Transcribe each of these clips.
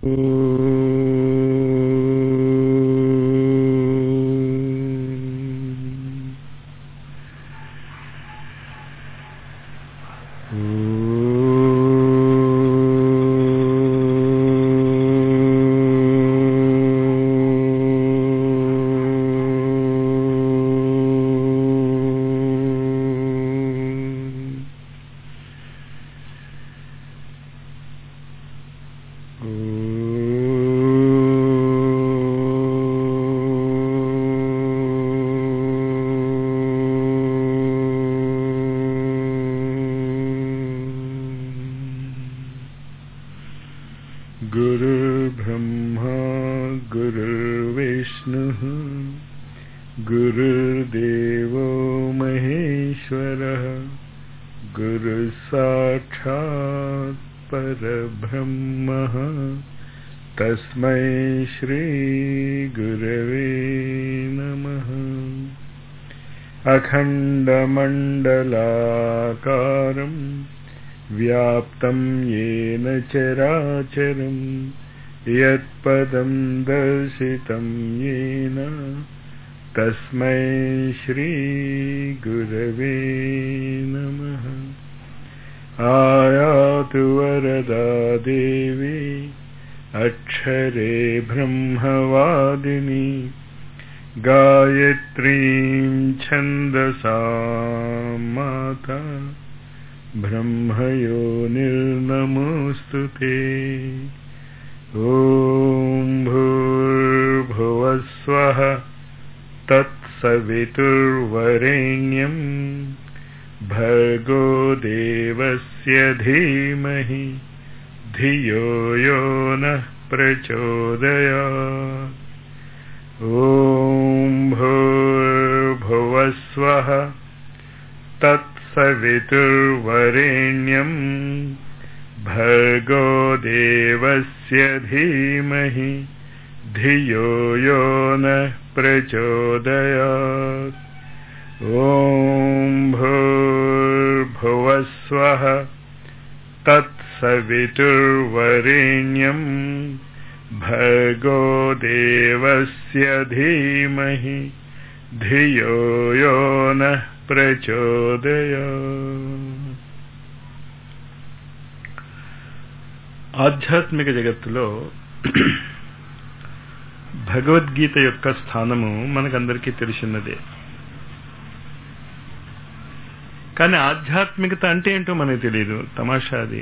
गुरुर्ब्रह्मा गुरुर्विष्णुः गुरुर्देवो महेश्वरः गुरुसाक्षात् परब्रह्मः तस्मै श्रीगुरवे नमः अखण्डमण्डलाकारम् व्याप्तं येन चराचरं यत्पदं दर्शितं येन तस्मै श्रीगुरवे नमः आयातु वरदा देवी अक्षरे ब्रह्मवादिनी गायत्रीं छन्दसा माता ब्रह्मयो निर्नमोऽस्तु ते ॐ भूर्भुवस्वः तत्सवितुर्वरेण्यम् भर्गो देवस्य धीमहि धियो यो नः प्रचोदयात् ॐ भूर्भुवस्वः तत्सवितुर्वरेण्यम् भर्गो देवस्य धीमहि धियो यो नः प्रचोदयात् ॐ भूर्भुवस्वः तत्सवितुर्वरेण्यम् भर्गो देवस्य धीमहि धियो यो नः ప్రచోదయ ఆధ్యాత్మిక జగత్తులో భగవద్గీత యొక్క స్థానము మనకందరికీ తెలిసినదే కానీ ఆధ్యాత్మికత అంటే ఏంటో మనకు తెలియదు తమాషా అది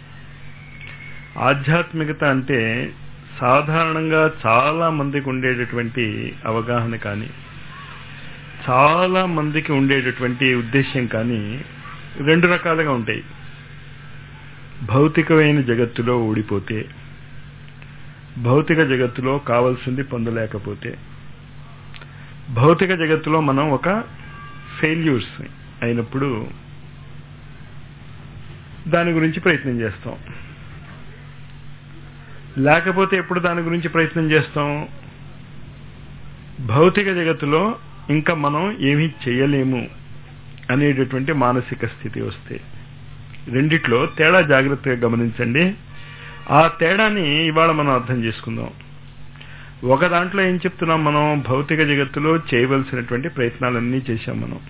ఆధ్యాత్మికత అంటే సాధారణంగా చాలా మందికి ఉండేటటువంటి అవగాహన కానీ చాలా మందికి ఉండేటటువంటి ఉద్దేశ్యం కానీ రెండు రకాలుగా ఉంటాయి భౌతికమైన జగత్తులో ఊడిపోతే భౌతిక జగత్తులో కావలసింది పొందలేకపోతే భౌతిక జగత్తులో మనం ఒక ఫెయిల్యూర్స్ అయినప్పుడు దాని గురించి ప్రయత్నం చేస్తాం లేకపోతే ఎప్పుడు దాని గురించి ప్రయత్నం చేస్తాం భౌతిక జగత్తులో ఇంకా మనం ఏమీ చేయలేము అనేటటువంటి మానసిక స్థితి వస్తే రెండిట్లో తేడా జాగ్రత్తగా గమనించండి ఆ తేడాని ఇవాళ మనం అర్థం చేసుకుందాం ఒక దాంట్లో ఏం చెప్తున్నాం మనం భౌతిక జగత్తులో చేయవలసినటువంటి ప్రయత్నాలన్నీ చేశాం మనం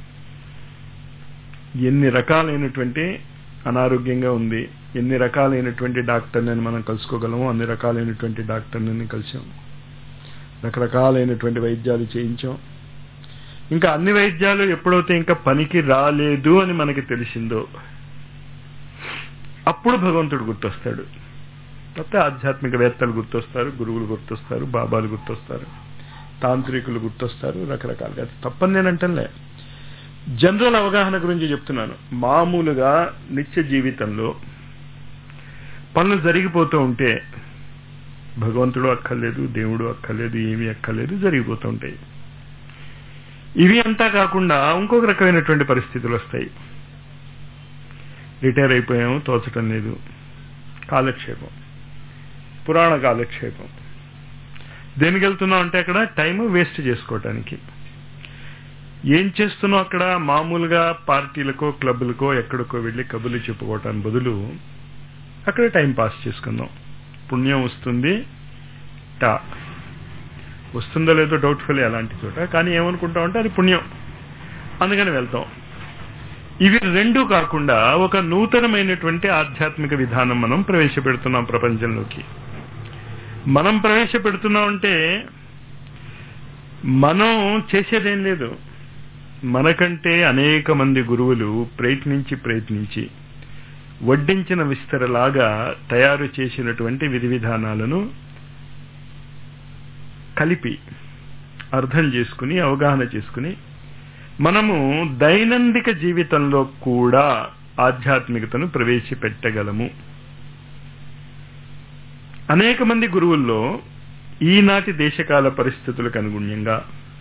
ఎన్ని రకాలైనటువంటి అనారోగ్యంగా ఉంది ఎన్ని రకాలైనటువంటి డాక్టర్లను మనం కలుసుకోగలము అన్ని రకాలైనటువంటి డాక్టర్లని కలిసాం రకరకాలైనటువంటి వైద్యాలు చేయించాం ఇంకా అన్ని వైద్యాలు ఎప్పుడైతే ఇంకా పనికి రాలేదు అని మనకి తెలిసిందో అప్పుడు భగవంతుడు గుర్తొస్తాడు తప్ప ఆధ్యాత్మికవేత్తలు గుర్తొస్తారు గురువులు గుర్తొస్తారు బాబాలు గుర్తొస్తారు తాంత్రికులు గుర్తొస్తారు రకరకాలుగా తప్పని నేనంటలే జనరల్ అవగాహన గురించి చెప్తున్నాను మామూలుగా నిత్య జీవితంలో పనులు జరిగిపోతూ ఉంటే భగవంతుడు అక్కర్లేదు దేవుడు అక్కర్లేదు ఏమీ అక్కర్లేదు జరిగిపోతూ ఉంటాయి ఇవి అంతా కాకుండా ఇంకొక రకమైనటువంటి పరిస్థితులు వస్తాయి రిటైర్ అయిపోయాము తోచటం లేదు కాలక్షేపం పురాణ కాలక్షేపం దేనికి వెళ్తున్నాం అంటే అక్కడ టైం వేస్ట్ చేసుకోవటానికి ఏం చేస్తున్నావు అక్కడ మామూలుగా పార్టీలకో క్లబ్బులకో ఎక్కడికో వెళ్ళి కబుర్లు చెప్పుకోవటానికి బదులు అక్కడ టైం పాస్ చేసుకుందాం పుణ్యం వస్తుంది టా వస్తుందో లేదో డౌట్ఫుల్ అలాంటి చోట కానీ ఏమనుకుంటామంటే అది పుణ్యం అందుకని వెళ్తాం ఇవి రెండు కాకుండా ఒక నూతనమైనటువంటి ఆధ్యాత్మిక విధానం మనం ప్రవేశపెడుతున్నాం ప్రపంచంలోకి మనం ప్రవేశపెడుతున్నాం అంటే మనం చేసేదేం లేదు మనకంటే అనేక మంది గురువులు ప్రయత్నించి ప్రయత్నించి వడ్డించిన విస్తరలాగా తయారు చేసినటువంటి విధి విధానాలను కలిపి అర్థం చేసుకుని అవగాహన చేసుకుని మనము దైనందిక జీవితంలో కూడా ఆధ్యాత్మికతను ప్రవేశపెట్టగలము అనేక మంది గురువుల్లో ఈనాటి దేశకాల పరిస్థితులకు అనుగుణ్యంగా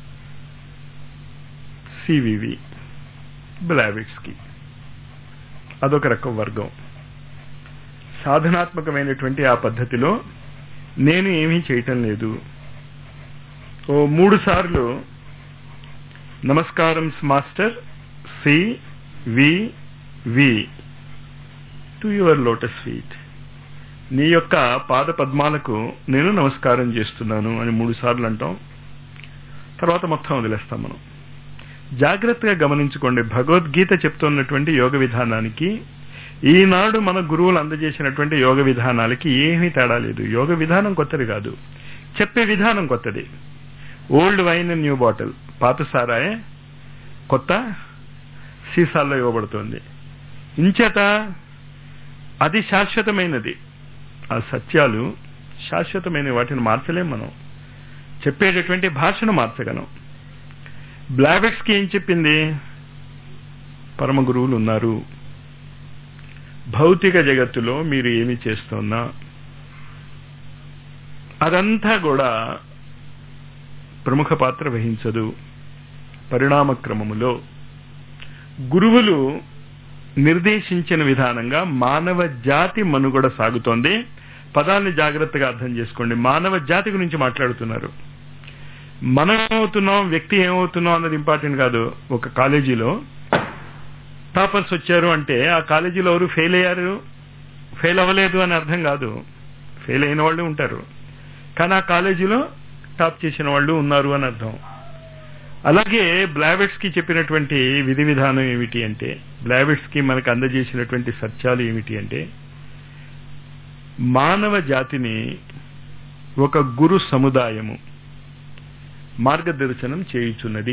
సివివి బ్లావిట్స్కి అదొక రకం వర్గం సాధనాత్మకమైనటువంటి ఆ పద్ధతిలో నేను ఏమీ చేయటం లేదు ఓ మూడు సార్లు నమస్కారం master C V V to your lotus feet నీ యొక్క పాద పద్మాలకు నేను నమస్కారం చేస్తున్నాను అని మూడు సార్లు అంటాం తర్వాత మొత్తం వదిలేస్తాం మనం జాగ్రత్తగా గమనించుకోండి భగవద్గీత చెప్తున్నటువంటి యోగ విధానానికి ఈనాడు మన గురువులు అందజేసినటువంటి యోగ విధానాలకి ఏమీ తేడా లేదు యోగ విధానం కొత్తది కాదు చెప్పే విధానం కొత్తది ఓల్డ్ వైన్ న్యూ బాటిల్ పాత సారాయే కొత్త సీసాల్లో ఇవ్వబడుతోంది ఇంచేత అది శాశ్వతమైనది ఆ సత్యాలు శాశ్వతమైన వాటిని మార్చలేం మనం చెప్పేటటువంటి భాషను మార్చగలం బ్లాబెట్స్ కి ఏం చెప్పింది పరమ గురువులు ఉన్నారు భౌతిక జగత్తులో మీరు ఏమి చేస్తున్నా అదంతా కూడా ప్రముఖ పాత్ర వహించదు పరిణామ క్రమములో గురువులు నిర్దేశించిన విధానంగా మానవ జాతి మనుగడ సాగుతోంది పదాన్ని జాగ్రత్తగా అర్థం చేసుకోండి మానవ జాతి గురించి మాట్లాడుతున్నారు మనం ఏమవుతున్నాం వ్యక్తి ఏమవుతున్నాం అన్నది ఇంపార్టెంట్ కాదు ఒక కాలేజీలో టాపర్స్ వచ్చారు అంటే ఆ కాలేజీలో ఎవరు ఫెయిల్ అయ్యారు ఫెయిల్ అవ్వలేదు అని అర్థం కాదు ఫెయిల్ అయిన వాళ్ళు ఉంటారు కానీ ఆ కాలేజీలో టాప్ చేసిన వాళ్ళు ఉన్నారు అని అర్థం అలాగే బ్లావెట్స్ కి చెప్పినటువంటి విధి విధానం ఏమిటి అంటే బ్లావెట్స్ కి మనకు అందజేసినటువంటి సత్యాలు ఏమిటి అంటే మానవ జాతిని ఒక గురు సముదాయము మార్గదర్శనం చేయుచున్నది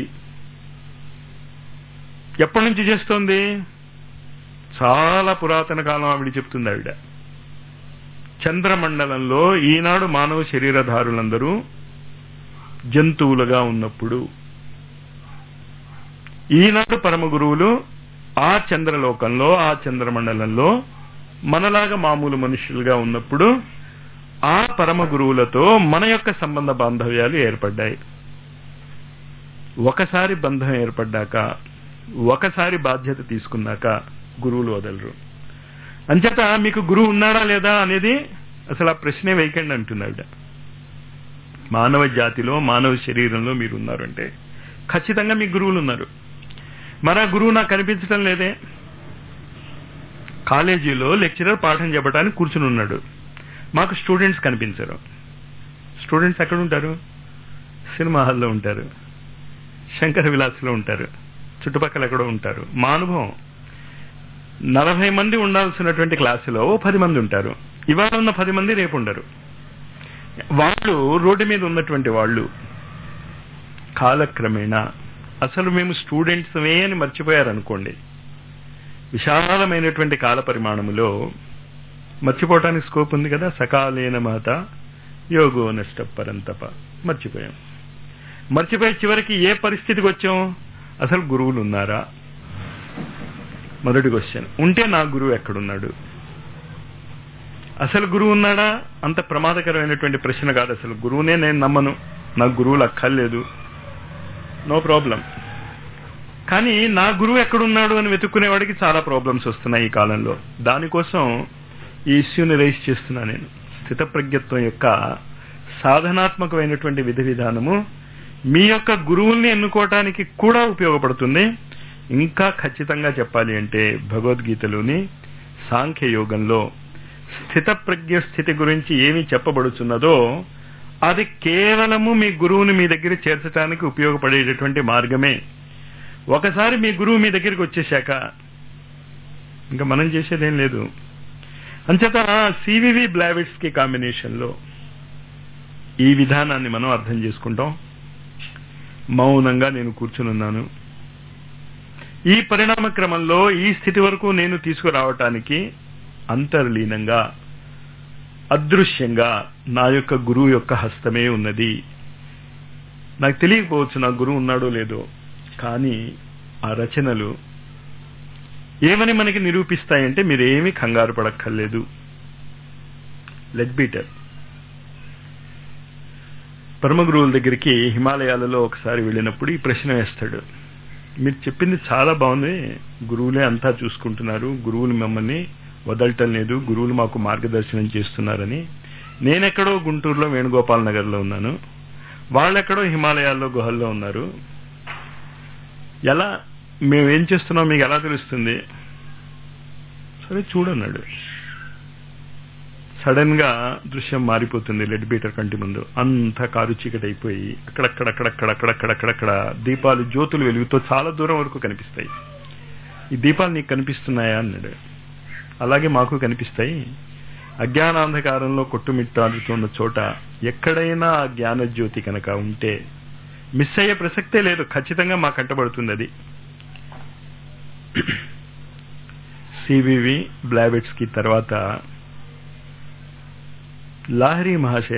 ఎప్పటి నుంచి చేస్తోంది చాలా పురాతన కాలం ఆవిడ చెప్తుంది ఆవిడ చంద్రమండలంలో ఈనాడు మానవ శరీరధారులందరూ జంతువులుగా ఉన్నప్పుడు ఈనాడు పరమ గురువులు ఆ చంద్రలోకంలో ఆ చంద్రమండలంలో మనలాగా మామూలు మనుషులుగా ఉన్నప్పుడు ఆ పరమ గురువులతో మన యొక్క సంబంధ బాంధవ్యాలు ఏర్పడ్డాయి ఒకసారి బంధం ఏర్పడ్డాక ఒకసారి బాధ్యత తీసుకున్నాక గురువులు వదలరు అంచేత మీకు గురువు ఉన్నాడా లేదా అనేది అసలు ఆ ప్రశ్నే వేయకండి అంటున్నాడు మానవ జాతిలో మానవ శరీరంలో మీరు ఉన్నారంటే ఖచ్చితంగా మీకు గురువులు ఉన్నారు మరి ఆ గురువు నాకు కనిపించడం లేదే కాలేజీలో లెక్చరర్ పాఠం చెప్పడానికి కూర్చుని ఉన్నాడు మాకు స్టూడెంట్స్ కనిపించరు స్టూడెంట్స్ ఎక్కడ ఉంటారు సినిమా హాల్లో ఉంటారు శంకర విలాస్లో ఉంటారు చుట్టుపక్కల ఎక్కడో ఉంటారు మా అనుభవం నలభై మంది ఉండాల్సినటువంటి క్లాసులో ఓ పది మంది ఉంటారు ఇవాళ ఉన్న పది మంది రేపు ఉండరు వాళ్ళు రోడ్డు మీద ఉన్నటువంటి వాళ్ళు కాలక్రమేణా అసలు మేము స్టూడెంట్స్మే అని మర్చిపోయారనుకోండి విశాలమైనటువంటి కాల పరిమాణములో మర్చిపోవటానికి స్కోప్ ఉంది కదా సకాలేన మాత యోగో నష్ట పరంతప మర్చిపోయాం మర్చిపోయి చివరికి ఏ పరిస్థితికి వచ్చాం అసలు గురువులు ఉన్నారా మొదటి క్వశ్చన్ ఉంటే నా గురువు ఎక్కడున్నాడు అసలు గురువు ఉన్నాడా అంత ప్రమాదకరమైనటువంటి ప్రశ్న కాదు అసలు గురువునే నేను నమ్మను నాకు గురువులు అక్కర్లేదు నో ప్రాబ్లం కానీ నా గురువు ఎక్కడున్నాడు అని వెతుక్కునేవాడికి చాలా ప్రాబ్లమ్స్ వస్తున్నాయి ఈ కాలంలో దానికోసం ఈ ఇష్యూని రైజ్ చేస్తున్నా నేను స్థితప్రజ్ఞత్వం యొక్క సాధనాత్మకమైనటువంటి విధి విధానము మీ యొక్క గురువుల్ని ఎన్నుకోవటానికి కూడా ఉపయోగపడుతుంది ఇంకా ఖచ్చితంగా చెప్పాలి అంటే భగవద్గీతలోని సాంఖ్య యోగంలో స్థితప్రజ్ఞ స్థితి గురించి ఏమి చెప్పబడుచున్నదో అది కేవలము మీ గురువుని మీ దగ్గర చేర్చడానికి ఉపయోగపడేటటువంటి మార్గమే ఒకసారి మీ గురువు మీ దగ్గరికి వచ్చేశాక ఇంకా మనం చేసేదేం లేదు అంచేత సివివి బ్లావిట్స్ కి కాంబినేషన్ లో ఈ విధానాన్ని మనం అర్థం చేసుకుంటాం మౌనంగా నేను కూర్చునున్నాను ఈ పరిణామ క్రమంలో ఈ స్థితి వరకు నేను తీసుకురావటానికి అంతర్లీనంగా అదృశ్యంగా నా యొక్క గురువు యొక్క హస్తమే ఉన్నది నాకు తెలియకపోవచ్చు నా గురువు ఉన్నాడో లేదో కానీ ఆ రచనలు ఏమని మనకి నిరూపిస్తాయంటే మీరేమీ కంగారు పడక్కర్లేదు లెగ్ బీటర్ పరమ గురువుల దగ్గరికి హిమాలయాలలో ఒకసారి వెళ్ళినప్పుడు ఈ ప్రశ్న వేస్తాడు మీరు చెప్పింది చాలా బాగుంది గురువులే అంతా చూసుకుంటున్నారు గురువులు మిమ్మల్ని వదలటం లేదు గురువులు మాకు మార్గదర్శనం చేస్తున్నారని నేనెక్కడో గుంటూరులో వేణుగోపాల్ నగర్ లో ఉన్నాను వాళ్ళెక్కడో హిమాలయాల్లో గుహల్లో ఉన్నారు ఎలా మేము ఏం చేస్తున్నాం మీకు ఎలా తెలుస్తుంది సరే చూడన్నాడు సడన్ గా దృశ్యం మారిపోతుంది లెడ్ బీటర్ కంటి ముందు అంతా కారు చీకటి అయిపోయి అక్కడక్కడక్కడక్కడక్కడక్కడక్కడక్కడ దీపాలు జ్యోతులు వెలుగుతో చాలా దూరం వరకు కనిపిస్తాయి ఈ దీపాలు నీకు కనిపిస్తున్నాయా అన్నాడు అలాగే మాకు కనిపిస్తాయి అజ్ఞానాంధకారంలో కొట్టుమిట్టాడుతున్న చోట ఎక్కడైనా ఆ జ్ఞాన జ్యోతి కనుక ఉంటే మిస్ అయ్యే ప్రసక్తే లేదు ఖచ్చితంగా మా కంటబడుతుంది అది సివివి బ్లావెట్స్ కి తర్వాత లాహరి మహాశయ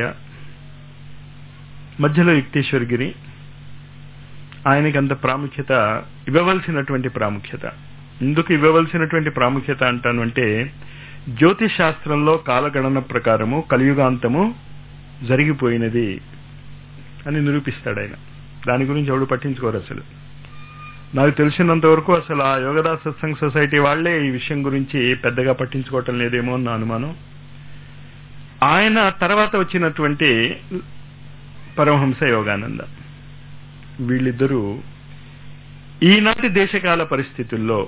మధ్యలో యుక్తేశ్వరగిరి ఆయనకి అంత ప్రాముఖ్యత ఇవ్వవలసినటువంటి ప్రాముఖ్యత ఎందుకు ఇవ్వవలసినటువంటి ప్రాముఖ్యత అంటాను అంటే జ్యోతిష్ శాస్త్రంలో కాలగణన ప్రకారము కలియుగాంతము జరిగిపోయినది అని నిరూపిస్తాడు ఆయన దాని గురించి ఎవడు పట్టించుకోరు అసలు నాకు తెలిసినంత వరకు అసలు ఆ యోగదా సత్సంగ్ సొసైటీ వాళ్లే ఈ విషయం గురించి పెద్దగా పట్టించుకోవటం లేదేమో అన్న అనుమానం ఆయన తర్వాత వచ్చినటువంటి పరమహంస యోగానంద వీళ్ళిద్దరూ ఈనాటి దేశకాల పరిస్థితుల్లో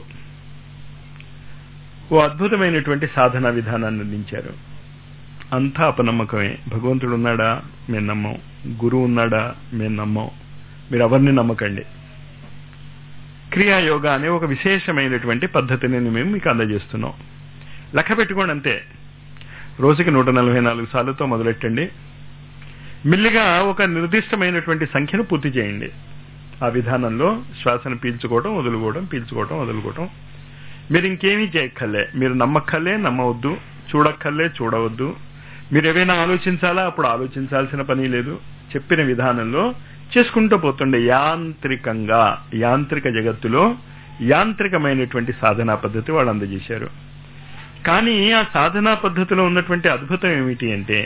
ఓ అద్భుతమైనటువంటి సాధనా విధానాన్ని అందించారు అంతా అపనమ్మకమే భగవంతుడు ఉన్నాడా మేము నమ్మం గురువు ఉన్నాడా మేము నమ్మం మీరు ఎవరిని నమ్మకండి క్రియాయోగ అనే ఒక విశేషమైనటువంటి పద్ధతిని మేము మీకు అందజేస్తున్నాం లెక్క పెట్టుకోండి అంతే రోజుకి నూట నలభై నాలుగు సార్లతో మొదలెట్టండి మెల్లిగా ఒక నిర్దిష్టమైనటువంటి సంఖ్యను పూర్తి చేయండి ఆ విధానంలో శ్వాసను పీల్చుకోవడం వదులుకోవడం పీల్చుకోవడం వదులుకోవడం మీరు ఇంకేమీ చేయక్కర్లే మీరు నమ్మక్కర్లే నమ్మవద్దు చూడక్కర్లే చూడవద్దు మీరు ఏవైనా ఆలోచించాలా అప్పుడు ఆలోచించాల్సిన పని లేదు చెప్పిన విధానంలో చేసుకుంటూ పోతుండే యాంత్రికంగా యాంత్రిక జగత్తులో యాంత్రికమైనటువంటి సాధనా పద్ధతి వాళ్ళు అందజేశారు కానీ ఆ సాధనా పద్ధతిలో ఉన్నటువంటి అద్భుతం ఏమిటి అంటే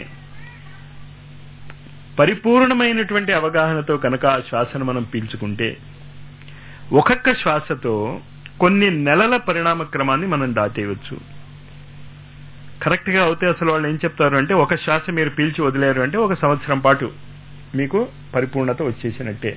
పరిపూర్ణమైనటువంటి అవగాహనతో కనుక ఆ శ్వాసను మనం పీల్చుకుంటే ఒక్కొక్క శ్వాసతో కొన్ని నెలల పరిణామ క్రమాన్ని మనం దాటేయవచ్చు కరెక్ట్ గా అవుతే అసలు వాళ్ళు ఏం చెప్తారు అంటే ఒక శ్వాస మీరు పీల్చి వదిలేరు అంటే ఒక సంవత్సరం పాటు మీకు పరిపూర్ణత వచ్చేసినట్టే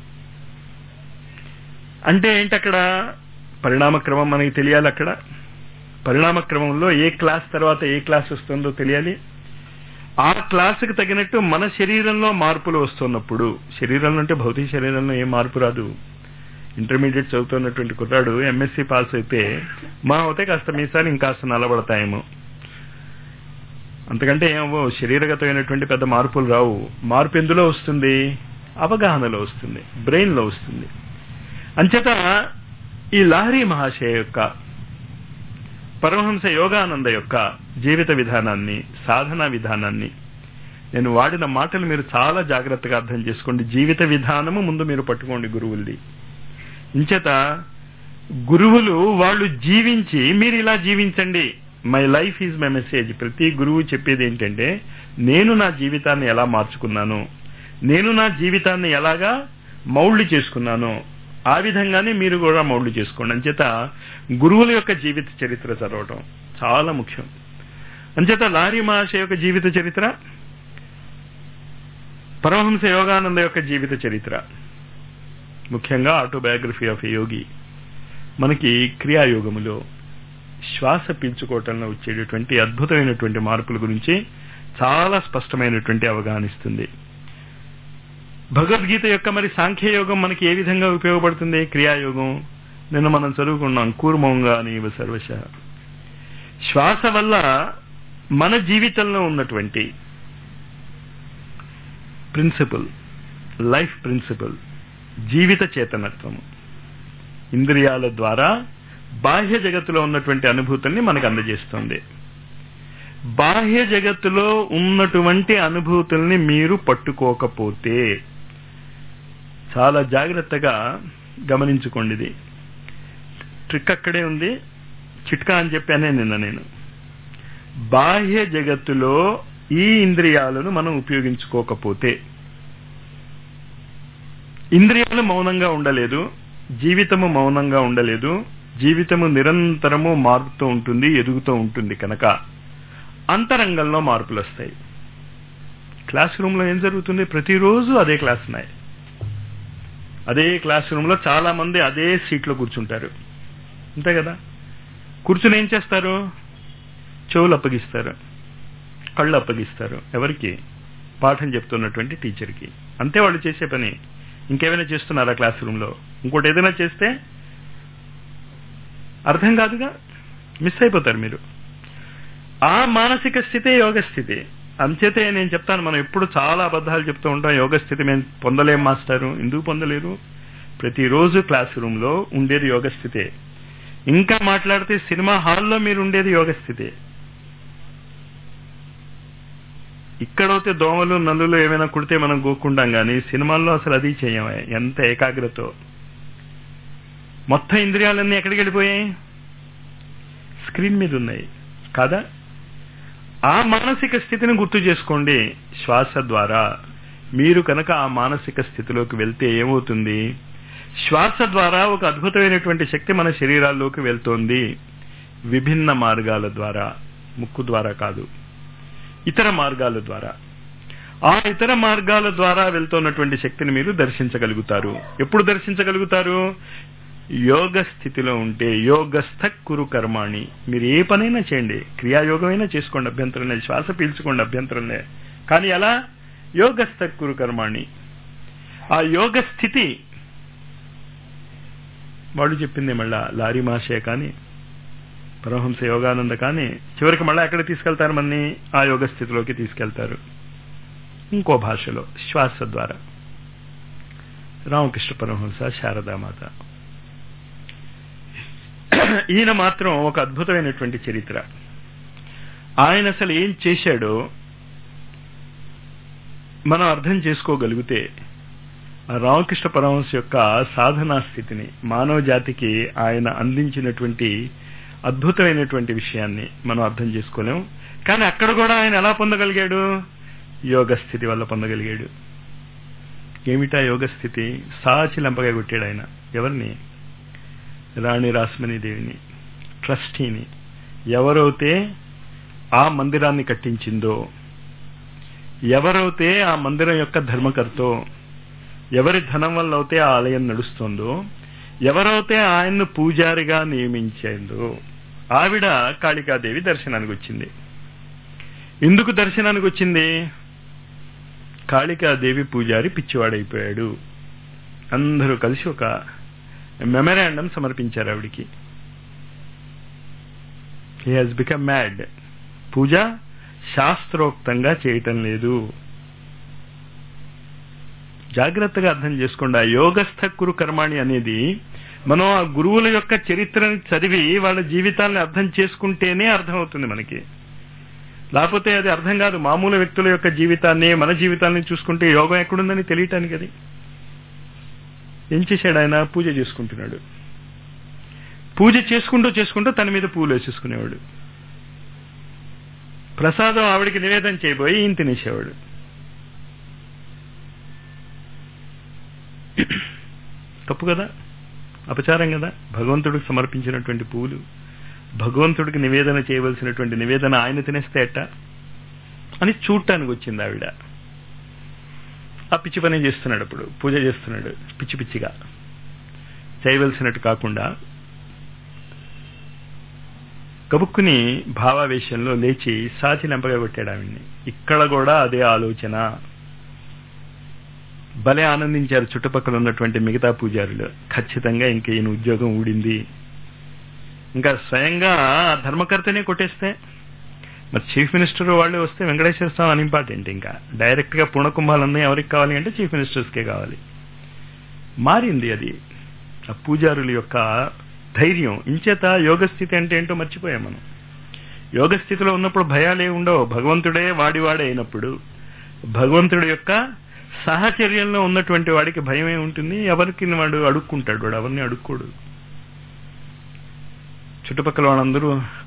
అంటే ఏంటి అక్కడ పరిణామ క్రమం మనకి తెలియాలి అక్కడ పరిణామ క్రమంలో ఏ క్లాస్ తర్వాత ఏ క్లాస్ వస్తుందో తెలియాలి ఆ క్లాసుకు తగినట్టు మన శరీరంలో మార్పులు వస్తున్నప్పుడు శరీరంలో అంటే భౌతిక శరీరంలో ఏ మార్పు రాదు ఇంటర్మీడియట్ చదువుతున్నటువంటి కుర్రాడు ఎంఎస్సీ పాస్ అయితే మా అవుతే కాస్త మీసారి ఇంకాస్త నలబడతాయేమో అంతకంటే ఏమో శరీరగతమైనటువంటి పెద్ద మార్పులు రావు మార్పు ఎందులో వస్తుంది అవగాహనలో వస్తుంది బ్రెయిన్ లో వస్తుంది అంచేత ఈ లహరి మహాశయ యొక్క పరమహంస యోగానంద యొక్క జీవిత విధానాన్ని సాధనా విధానాన్ని నేను వాడిన మాటలు మీరు చాలా జాగ్రత్తగా అర్థం చేసుకోండి జీవిత విధానము ముందు మీరు పట్టుకోండి గురువుల్ది ఇంచేత గురువులు వాళ్ళు జీవించి మీరు ఇలా జీవించండి my life is my message ప్రతి గురువు చెప్పేది ఏంటంటే నేను నా జీవితాన్ని ఎలా మార్చుకున్నాను నేను నా జీవితాన్ని ఎలాగా మౌల్డ్ చేసుకున్నాను ఆ విధంగానే మీరు కూడా మౌల్డ్ చేసుకోండి అంచేత గురువుల యొక్క జీవిత చరిత్ర చదవటం చాలా ముఖ్యం అంచేత లారీ మహాశయ యొక్క జీవిత చరిత్ర పరమహంస యోగానంద యొక్క జీవిత చరిత్ర ముఖ్యంగా ఆటోబయోగ్రఫీ ఆఫ్ యోగి మనకి క్రియాయోగములో శ్వాస పీల్చుకోవటంలో వచ్చేటటువంటి అద్భుతమైనటువంటి మార్పుల గురించి చాలా స్పష్టమైనటువంటి అవగాహన ఇస్తుంది భగవద్గీత యొక్క మరి సాంఖ్యయోగం మనకి ఏ విధంగా ఉపయోగపడుతుంది క్రియాయోగం నిన్న మనం చదువుకున్నాం కూర్మంగా నీవ సర్వశ శ్వాస వల్ల మన జీవితంలో ఉన్నటువంటి ప్రిన్సిపల్ లైఫ్ ప్రిన్సిపల్ జీవిత చేతనత్వం ఇంద్రియాల ద్వారా బాహ్య జగత్తులో ఉన్నటువంటి అనుభూతుల్ని మనకు అందజేస్తుంది బాహ్య జగత్తులో ఉన్నటువంటి అనుభూతుల్ని మీరు పట్టుకోకపోతే చాలా జాగ్రత్తగా గమనించుకోండి ఇది ట్రిక్ అక్కడే ఉంది చిట్కా అని చెప్పానే నిన్న నేను బాహ్య జగత్తులో ఈ ఇంద్రియాలను మనం ఉపయోగించుకోకపోతే ఇంద్రియాలు మౌనంగా ఉండలేదు జీవితము మౌనంగా ఉండలేదు జీవితము నిరంతరము మారుతూ ఉంటుంది ఎదుగుతూ ఉంటుంది కనుక అంతరంగంలో మార్పులు వస్తాయి క్లాస్ రూమ్ లో ఏం జరుగుతుంది ప్రతిరోజు అదే క్లాస్ ఉన్నాయి అదే క్లాస్ రూమ్ లో చాలా మంది అదే సీట్లో కూర్చుంటారు అంతే కదా కూర్చుని ఏం చేస్తారు చెవులు అప్పగిస్తారు కళ్ళు అప్పగిస్తారు ఎవరికి పాఠం చెప్తున్నటువంటి టీచర్కి అంతే వాళ్ళు చేసే పని ఇంకేమైనా చేస్తున్నారా క్లాస్ రూమ్లో ఇంకోటి ఏదైనా చేస్తే అర్థం కాదుగా మిస్ అయిపోతారు మీరు ఆ మానసిక స్థితే యోగ స్థితి అంచేతే నేను చెప్తాను మనం ఎప్పుడు చాలా అబద్ధాలు చెప్తూ ఉంటాం యోగ స్థితి మేము పొందలేం మాస్టారు ఎందుకు పొందలేరు ప్రతిరోజు క్లాస్ రూమ్ లో ఉండేది యోగ స్థితే ఇంకా మాట్లాడితే సినిమా హాల్లో మీరు ఉండేది యోగ స్థితే ఇక్కడైతే దోమలు నల్లులు ఏమైనా కుడితే మనం గోక్కుంటాం కానీ సినిమాల్లో అసలు అది చేయమే ఎంత ఏకాగ్రతో మొత్తం ఇంద్రియాలన్నీ ఎక్కడికి వెళ్ళిపోయాయి స్క్రీన్ మీద ఉన్నాయి కాదా ఆ మానసిక స్థితిని గుర్తు చేసుకోండి శ్వాస ద్వారా మీరు కనుక ఆ మానసిక స్థితిలోకి వెళ్తే ఏమవుతుంది శ్వాస ద్వారా ఒక అద్భుతమైనటువంటి శక్తి మన శరీరాల్లోకి వెళ్తోంది విభిన్న మార్గాల ద్వారా ముక్కు ద్వారా కాదు ఇతర మార్గాల ద్వారా ఆ ఇతర మార్గాల ద్వారా వెళ్తున్నటువంటి శక్తిని మీరు దర్శించగలుగుతారు ఎప్పుడు దర్శించగలుగుతారు యోగ స్థితిలో ఉంటే యోగస్థ కురు కర్మాణి మీరు ఏ పనైనా చేయండి క్రియాయోగమైనా చేసుకోండి అభ్యంతరం లేదు శ్వాస పీల్చుకోండి అభ్యంతరం లేదు కానీ ఎలా యోగస్థ కురు కర్మాణి ఆ యోగ స్థితి వాళ్ళు చెప్పింది మళ్ళా లారీ మాషే కానీ పరమహంస యోగానంద కానీ చివరికి మళ్ళీ ఎక్కడ తీసుకెళ్తారు మన్ని ఆ యోగ స్థితిలోకి తీసుకెళ్తారు ఇంకో భాషలో శ్వాస ద్వారా రామకృష్ణ పరమహంస శారదామాత ఈయన మాత్రం ఒక అద్భుతమైనటువంటి చరిత్ర ఆయన అసలు ఏం చేశాడో మనం అర్థం చేసుకోగలిగితే ఆ రామకృష్ణ పరమహంస యొక్క సాధనా స్థితిని మానవ జాతికి ఆయన అందించినటువంటి అద్భుతమైనటువంటి విషయాన్ని మనం అర్థం చేసుకోలేం కానీ అక్కడ కూడా ఆయన ఎలా పొందగలిగాడు యోగ స్థితి వల్ల పొందగలిగాడు ఏమిటా యోగ స్థితి సాచిలంపగా కొట్టాడు ఆయన ఎవరిని రాణి రాస్మణి దేవిని ట్రస్టీని ఎవరైతే ఆ మందిరాన్ని కట్టించిందో ఎవరైతే ఆ మందిరం యొక్క ధర్మకర్తో ఎవరి ధనం వల్ల అయితే ఆ ఆలయం నడుస్తుందో ఎవరైతే ఆయన్ను పూజారిగా నియమించిందో ఆవిడ కాళికాదేవి దర్శనానికి వచ్చింది ఎందుకు దర్శనానికి వచ్చింది కాళికాదేవి పూజారి పిచ్చివాడైపోయాడు అందరూ కలిసి ఒక మెమరాండం సమర్పించారు ఆవిడికి హీ హాజ్ బికమ్ మ్యాడ్ పూజ శాస్త్రోక్తంగా చేయటం లేదు జాగ్రత్తగా అర్థం చేసుకోండి ఆ యోగస్థ కురు కర్మాణి అనేది మనం ఆ గురువుల యొక్క చరిత్రని చదివి వాళ్ళ జీవితాన్ని అర్థం చేసుకుంటేనే అర్థమవుతుంది మనకి లేకపోతే అది అర్థం కాదు మామూలు వ్యక్తుల యొక్క జీవితాన్ని మన జీవితాన్ని చూసుకుంటే యోగం ఎక్కడుందని తెలియటానికి అది ఏం చేశాడు ఆయన పూజ చేసుకుంటున్నాడు పూజ చేసుకుంటూ చేసుకుంటూ తన మీద పూలు వేసేసుకునేవాడు ప్రసాదం ఆవిడికి నివేదన చేయబోయి ఈయన తినేసేవాడు తప్పు కదా అపచారం కదా భగవంతుడికి సమర్పించినటువంటి పూలు భగవంతుడికి నివేదన చేయవలసినటువంటి నివేదన ఆయన తినేస్తే ఎట్ట అని చూడటానికి వచ్చింది ఆవిడ ఆ పిచ్చి పని చేస్తున్నాడు అప్పుడు పూజ చేస్తున్నాడు పిచ్చి పిచ్చిగా చేయవలసినట్టు కాకుండా గబుక్కుని భావావేశంలో లేచి సాచి లెంపగా కొట్టాడు ఆవిడ్ని ఇక్కడ కూడా అదే ఆలోచన భలే ఆనందించారు చుట్టుపక్కల ఉన్నటువంటి మిగతా పూజారులు ఖచ్చితంగా ఇంక ఈయన ఉద్యోగం ఊడింది ఇంకా స్వయంగా ధర్మకర్తనే కొట్టేస్తే మరి చీఫ్ మినిస్టర్ వాళ్ళు వస్తే వెంకటేశ్వర స్వామి అని ఇంపార్టెంట్ ఇంకా డైరెక్ట్ గా పూర్ణకుంభాలన్నీ ఎవరికి కావాలి అంటే చీఫ్ మినిస్టర్స్కే కావాలి మారింది అది ఆ పూజారుల యొక్క ధైర్యం ఇంచేత యోగ స్థితి అంటే ఏంటో మర్చిపోయాం మనం యోగ స్థితిలో ఉన్నప్పుడు భయాలే ఉండవు భగవంతుడే వాడివాడే అయినప్పుడు భగవంతుడి యొక్క సహచర్యంలో ఉన్నటువంటి వాడికి భయమే ఉంటుంది ఎవరికి వాడు అడుక్కుంటాడు వాడు ఎవరిని అడుక్కోడు చుట్టుపక్కల వాళ్ళందరూ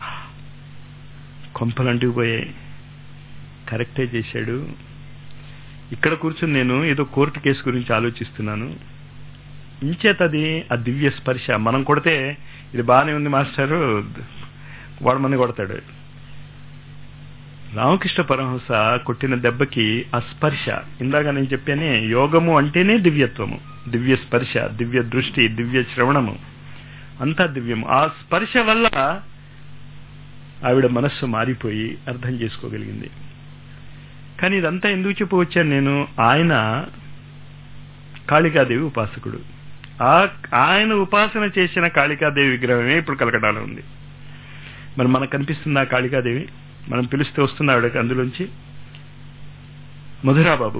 కొంపలు అంటుకుపోయాయి కరెక్టే చేశాడు ఇక్కడ కూర్చుని నేను ఏదో కోర్టు కేసు గురించి ఆలోచిస్తున్నాను ఇంచేత అది ఆ దివ్య స్పర్శ మనం కొడితే ఇది బాగానే ఉంది మాస్టారు వాడు మన కొడతాడు రామకృష్ణ పరమహంస కొట్టిన దెబ్బకి ఆ స్పర్శ ఇందాక నేను చెప్పానే యోగము అంటేనే దివ్యత్వము దివ్య స్పర్శ దివ్య దృష్టి దివ్య శ్రవణము అంతా దివ్యము ఆ స్పర్శ వల్ల ఆవిడ మనస్సు మారిపోయి అర్థం చేసుకోగలిగింది కానీ ఇదంతా ఎందుకు చెప్పవచ్చాను నేను ఆయన కాళికాదేవి ఉపాసకుడు ఆ ఆయన ఉపాసన చేసిన కాళికాదేవి విగ్రహమే ఇప్పుడు కలకటాలో ఉంది మరి మనకు కనిపిస్తుంది ఆ కాళికాదేవి మనం పిలిస్తే వస్తుంది ఆవిడకి అందులోంచి మధురాబాబు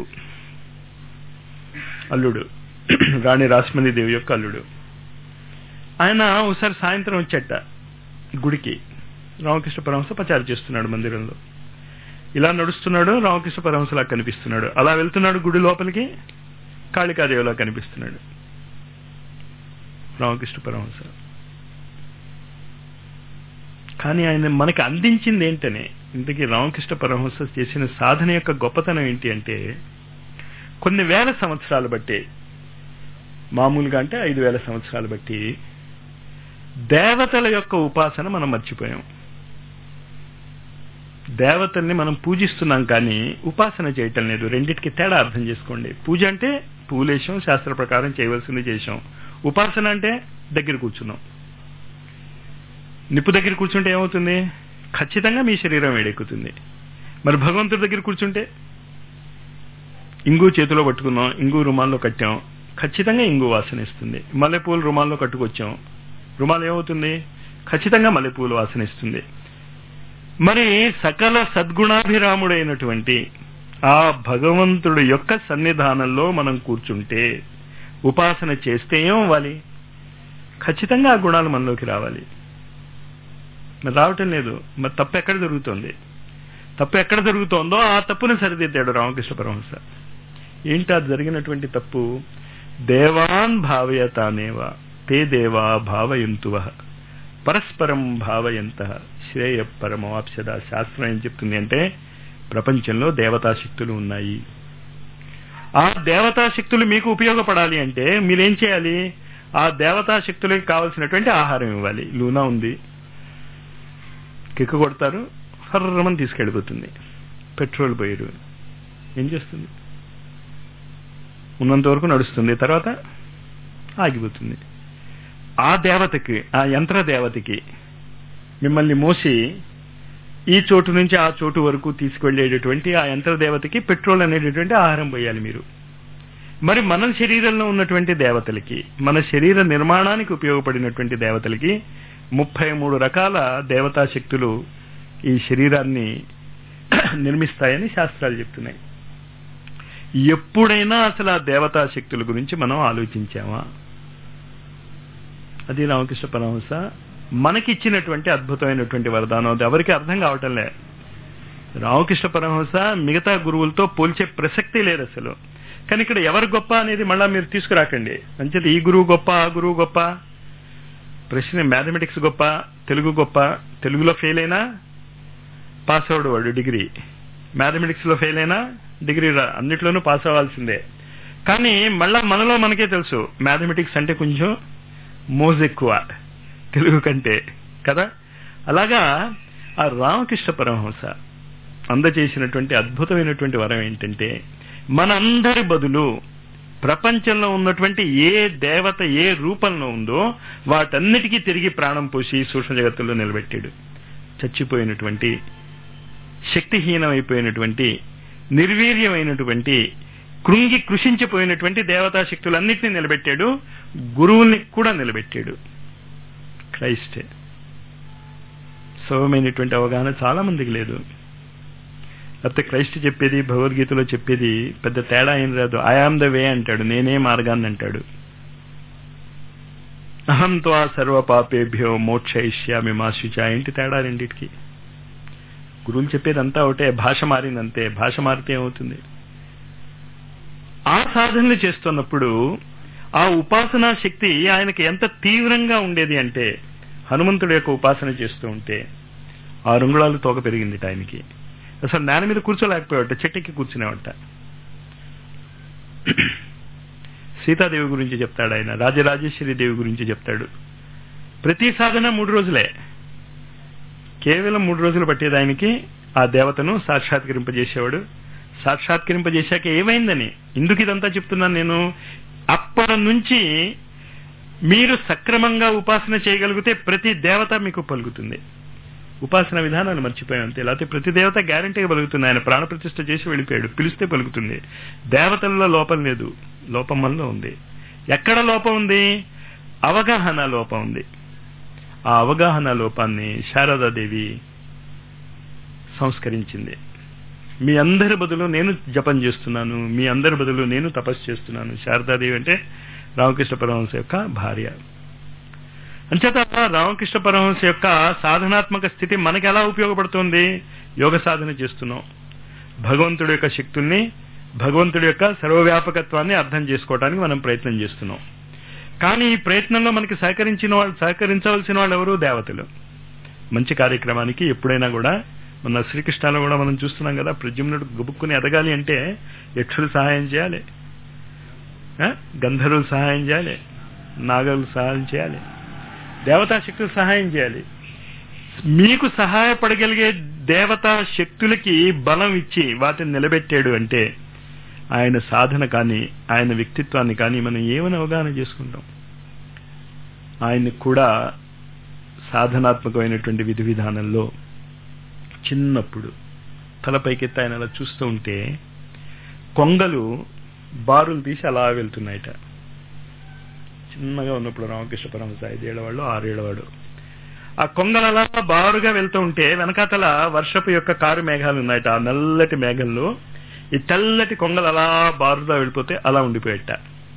అల్లుడు రాణి రాశ్మణి దేవి యొక్క అల్లుడు ఆయన ఒకసారి సాయంత్రం వచ్చేట గుడికి రామకృష్ణ పరమహంస ప్రచారం చేస్తున్నాడు మందిరంలో ఇలా నడుస్తున్నాడు రామకృష్ణ పరమహంసలా కనిపిస్తున్నాడు అలా వెళ్తున్నాడు గుడి లోపలికి కాళికాదేవిలా కనిపిస్తున్నాడు రామకృష్ణ పరమహంస కానీ ఆయన మనకి అందించింది ఏంటనే ఇంతకీ రామకృష్ణ పరమహంస చేసిన సాధన యొక్క గొప్పతనం ఏంటి అంటే కొన్ని వేల సంవత్సరాలు బట్టి మామూలుగా అంటే ఐదు వేల సంవత్సరాలు బట్టి దేవతల యొక్క ఉపాసన మనం మర్చిపోయాం దేవతల్ని మనం పూజిస్తున్నాం కానీ ఉపాసన చేయటం లేదు రెండిటికి తేడా అర్థం చేసుకోండి పూజ అంటే పూలేశం శాస్త్ర ప్రకారం చేయవలసింది చేశాం ఉపాసన అంటే దగ్గర కూర్చున్నాం నిప్పు దగ్గర కూర్చుంటే ఏమవుతుంది ఖచ్చితంగా మీ శరీరం వేడెక్కుతుంది మరి భగవంతుడి దగ్గర కూర్చుంటే ఇంగు చేతిలో పట్టుకున్నాం ఇంగు రుమాల్లో కట్టాం ఖచ్చితంగా ఇంగు వాసన ఇస్తుంది మల్లెపూలు రుమాల్లో కట్టుకొచ్చాం రుమాలు ఏమవుతుంది ఖచ్చితంగా మల్లెపూలు వాసన ఇస్తుంది మరి సకల సద్గుణాభిరాముడైనటువంటి ఆ భగవంతుడి యొక్క సన్నిధానంలో మనం కూర్చుంటే ఉపాసన చేస్తే ఏమవ్వాలి ఖచ్చితంగా ఆ గుణాలు మనలోకి రావాలి మరి రావటం లేదు మరి తప్పు ఎక్కడ జరుగుతోంది తప్పు ఎక్కడ జరుగుతోందో ఆ తప్పును సరిదిద్దాడు రామకృష్ణ పరమహంస ఏంటి అది జరిగినటువంటి తప్పు దేవాన్ భావయతానేవ తే దేవా భావయంతువ పరస్పరం భావయంత శ్రేయ పరమవాప్సద శాస్త్రం ఏం చెప్తుంది అంటే ప్రపంచంలో దేవతా శక్తులు ఉన్నాయి ఆ దేవతా శక్తులు మీకు ఉపయోగపడాలి అంటే మీరేం చేయాలి ఆ దేవతా శక్తులకి కావలసినటువంటి ఆహారం ఇవ్వాలి లూనా ఉంది కిక్కు కొడతారు హర్రమని తీసుకెళ్ళిపోతుంది పెట్రోల్ పోయారు ఏం చేస్తుంది ఉన్నంత వరకు నడుస్తుంది తర్వాత ఆగిపోతుంది ఆ దేవతకి ఆ యంత్ర దేవతకి మిమ్మల్ని మోసి ఈ చోటు నుంచి ఆ చోటు వరకు తీసుకువెళ్ళేటటువంటి ఆ యంత్ర దేవతకి పెట్రోల్ అనేటటువంటి ఆహారం పోయాలి మీరు మరి మన శరీరంలో ఉన్నటువంటి దేవతలకి మన శరీర నిర్మాణానికి ఉపయోగపడినటువంటి దేవతలకి ముప్పై మూడు రకాల దేవతా శక్తులు ఈ శరీరాన్ని నిర్మిస్తాయని శాస్త్రాలు చెప్తున్నాయి ఎప్పుడైనా అసలు ఆ దేవతా శక్తుల గురించి మనం ఆలోచించామా అది రామకృష్ణ పరమహంస మనకిచ్చినటువంటి అద్భుతమైనటువంటి వరదానం అది ఎవరికి అర్థం కావటంలే రామకృష్ణ పరమహంస మిగతా గురువులతో పోల్చే ప్రసక్తి లేదు అసలు కానీ ఇక్కడ ఎవరు గొప్ప అనేది మళ్ళా మీరు తీసుకురాకండి అంచేది ఈ గురువు గొప్ప ఆ గురువు గొప్ప ప్రశ్న మ్యాథమెటిక్స్ గొప్ప తెలుగు గొప్ప తెలుగులో ఫెయిల్ అయినా పాస్ అవడు వాడు డిగ్రీ మ్యాథమెటిక్స్ లో ఫెయిల్ అయినా డిగ్రీ రా అన్నిట్లోనూ పాస్ అవ్వాల్సిందే కానీ మళ్ళా మనలో మనకే తెలుసు మ్యాథమెటిక్స్ అంటే కొంచెం మోజ్ ఎక్కువ తెలుగు కంటే కదా అలాగా ఆ రామకృష్ణ పరమహంస అందచేసినటువంటి అద్భుతమైనటువంటి వరం ఏంటంటే మనందరి బదులు ప్రపంచంలో ఉన్నటువంటి ఏ దేవత ఏ రూపంలో ఉందో వాటన్నిటికీ తిరిగి ప్రాణం పోసి సూక్ష్మ జగత్తుల్లో నిలబెట్టాడు చచ్చిపోయినటువంటి శక్తిహీనమైపోయినటువంటి నిర్వీర్యమైనటువంటి కృంగి కృషించిపోయినటువంటి దేవతా శక్తులన్నింటినీ నిలబెట్టాడు గురువుని కూడా నిలబెట్టాడు క్రైస్టే సౌమైనటువంటి అవగాహన చాలా మందికి లేదు లేకపోతే క్రైస్ట్ చెప్పేది భగవద్గీతలో చెప్పేది పెద్ద తేడా ఏం రాదు ఐఆమ్ ద వే అంటాడు నేనే మార్గాన్ని అంటాడు అహం త్వా సర్వ పాపేభ్యో మోక్షయిష్యామి మా శుచ ఏంటి తేడా రెండింటికి గురువులు చెప్పేది అంతా ఒకటే భాష మారిందంతే భాష మారితే ఏమవుతుంది ఆ సాధనలు చేస్తున్నప్పుడు ఆ ఉపాసనా శక్తి ఆయనకి ఎంత తీవ్రంగా ఉండేది అంటే హనుమంతుడి యొక్క ఉపాసన చేస్తూ ఉంటే ఆ రుంగుళాలు తోక పెరిగింది ఆయనకి అసలు నేల మీద కూర్చోలేకపోయాట చెట్టుకి కూర్చునేవట సీతాదేవి గురించి చెప్తాడు ఆయన రాజరాజేశ్వరి దేవి గురించి చెప్తాడు ప్రతి సాధన మూడు రోజులే కేవలం మూడు రోజులు పట్టేది ఆయనకి ఆ దేవతను సాక్షాత్కరింపజేసేవాడు సాక్షాత్కరింపజేశాక ఏమైందని ఎందుకు ఇదంతా చెప్తున్నాను నేను అప్పటి నుంచి మీరు సక్రమంగా ఉపాసన చేయగలిగితే ప్రతి దేవత మీకు పలుకుతుంది ఉపాసన విధానాన్ని మర్చిపోయాం అంతే లేకపోతే ప్రతి దేవత గ్యారంటీగా పలుకుతుంది ఆయన ప్రాణప్రతిష్ఠ చేసి వెళ్ళిపోయాడు పిలిస్తే పలుకుతుంది దేవతల్లో లోపం లేదు లోపం మనలో ఉంది ఎక్కడ లోపం ఉంది అవగాహన లోపం ఉంది ఆ అవగాహన లోపాన్ని శారదాదేవి సంస్కరించింది మీ అందరి బదులు నేను జపం చేస్తున్నాను మీ అందరి బదులు నేను తపస్సు చేస్తున్నాను శారదాదేవి అంటే రామకృష్ణ పరమహంస యొక్క భార్య అంచేత రామకృష్ణ పరమహంస యొక్క సాధనాత్మక స్థితి మనకి ఎలా ఉపయోగపడుతుంది యోగ సాధన చేస్తున్నాం భగవంతుడి యొక్క శక్తుల్ని భగవంతుడి యొక్క సర్వవ్యాపకత్వాన్ని అర్థం చేసుకోవడానికి మనం ప్రయత్నం చేస్తున్నాం కానీ ఈ ప్రయత్నంలో మనకి సహకరించిన వాళ్ళు సహకరించవలసిన వాళ్ళు ఎవరు దేవతలు మంచి కార్యక్రమానికి ఎప్పుడైనా కూడా మన శ్రీకృష్ణలో కూడా మనం చూస్తున్నాం కదా ప్రజమ్నుడు గుబుక్కుని ఎదగాలి అంటే యక్షులు సహాయం చేయాలి గంధర్వులు సహాయం చేయాలి నాగలు సహాయం చేయాలి దేవతా శక్తులు సహాయం చేయాలి మీకు సహాయపడగలిగే దేవతా శక్తులకి బలం ఇచ్చి వాటిని నిలబెట్టాడు అంటే ఆయన సాధన కానీ ఆయన వ్యక్తిత్వాన్ని కానీ మనం ఏమని అవగాహన చేసుకుంటాం ఆయన్ని కూడా సాధనాత్మకమైనటువంటి విధి విధానంలో చిన్నప్పుడు తలపైకెత్తి ఆయన అలా చూస్తూ ఉంటే కొంగలు బారులు తీసి అలా వెళ్తున్నాయట చిన్నగా ఉన్నప్పుడు రామకృష్ణ పరమశ ఐదేళ్లవాడు ఆరేళ్లవాడు ఆ కొంగలు అలా బారుగా వెళ్తూ ఉంటే వెనకాతల వర్షపు యొక్క కారు మేఘాలు ఉన్నాయట ఆ నల్లటి మేఘంలో ఈ తెల్లటి కొంగలు అలా బారుగా వెళ్ళిపోతే అలా ఉండిపోయేట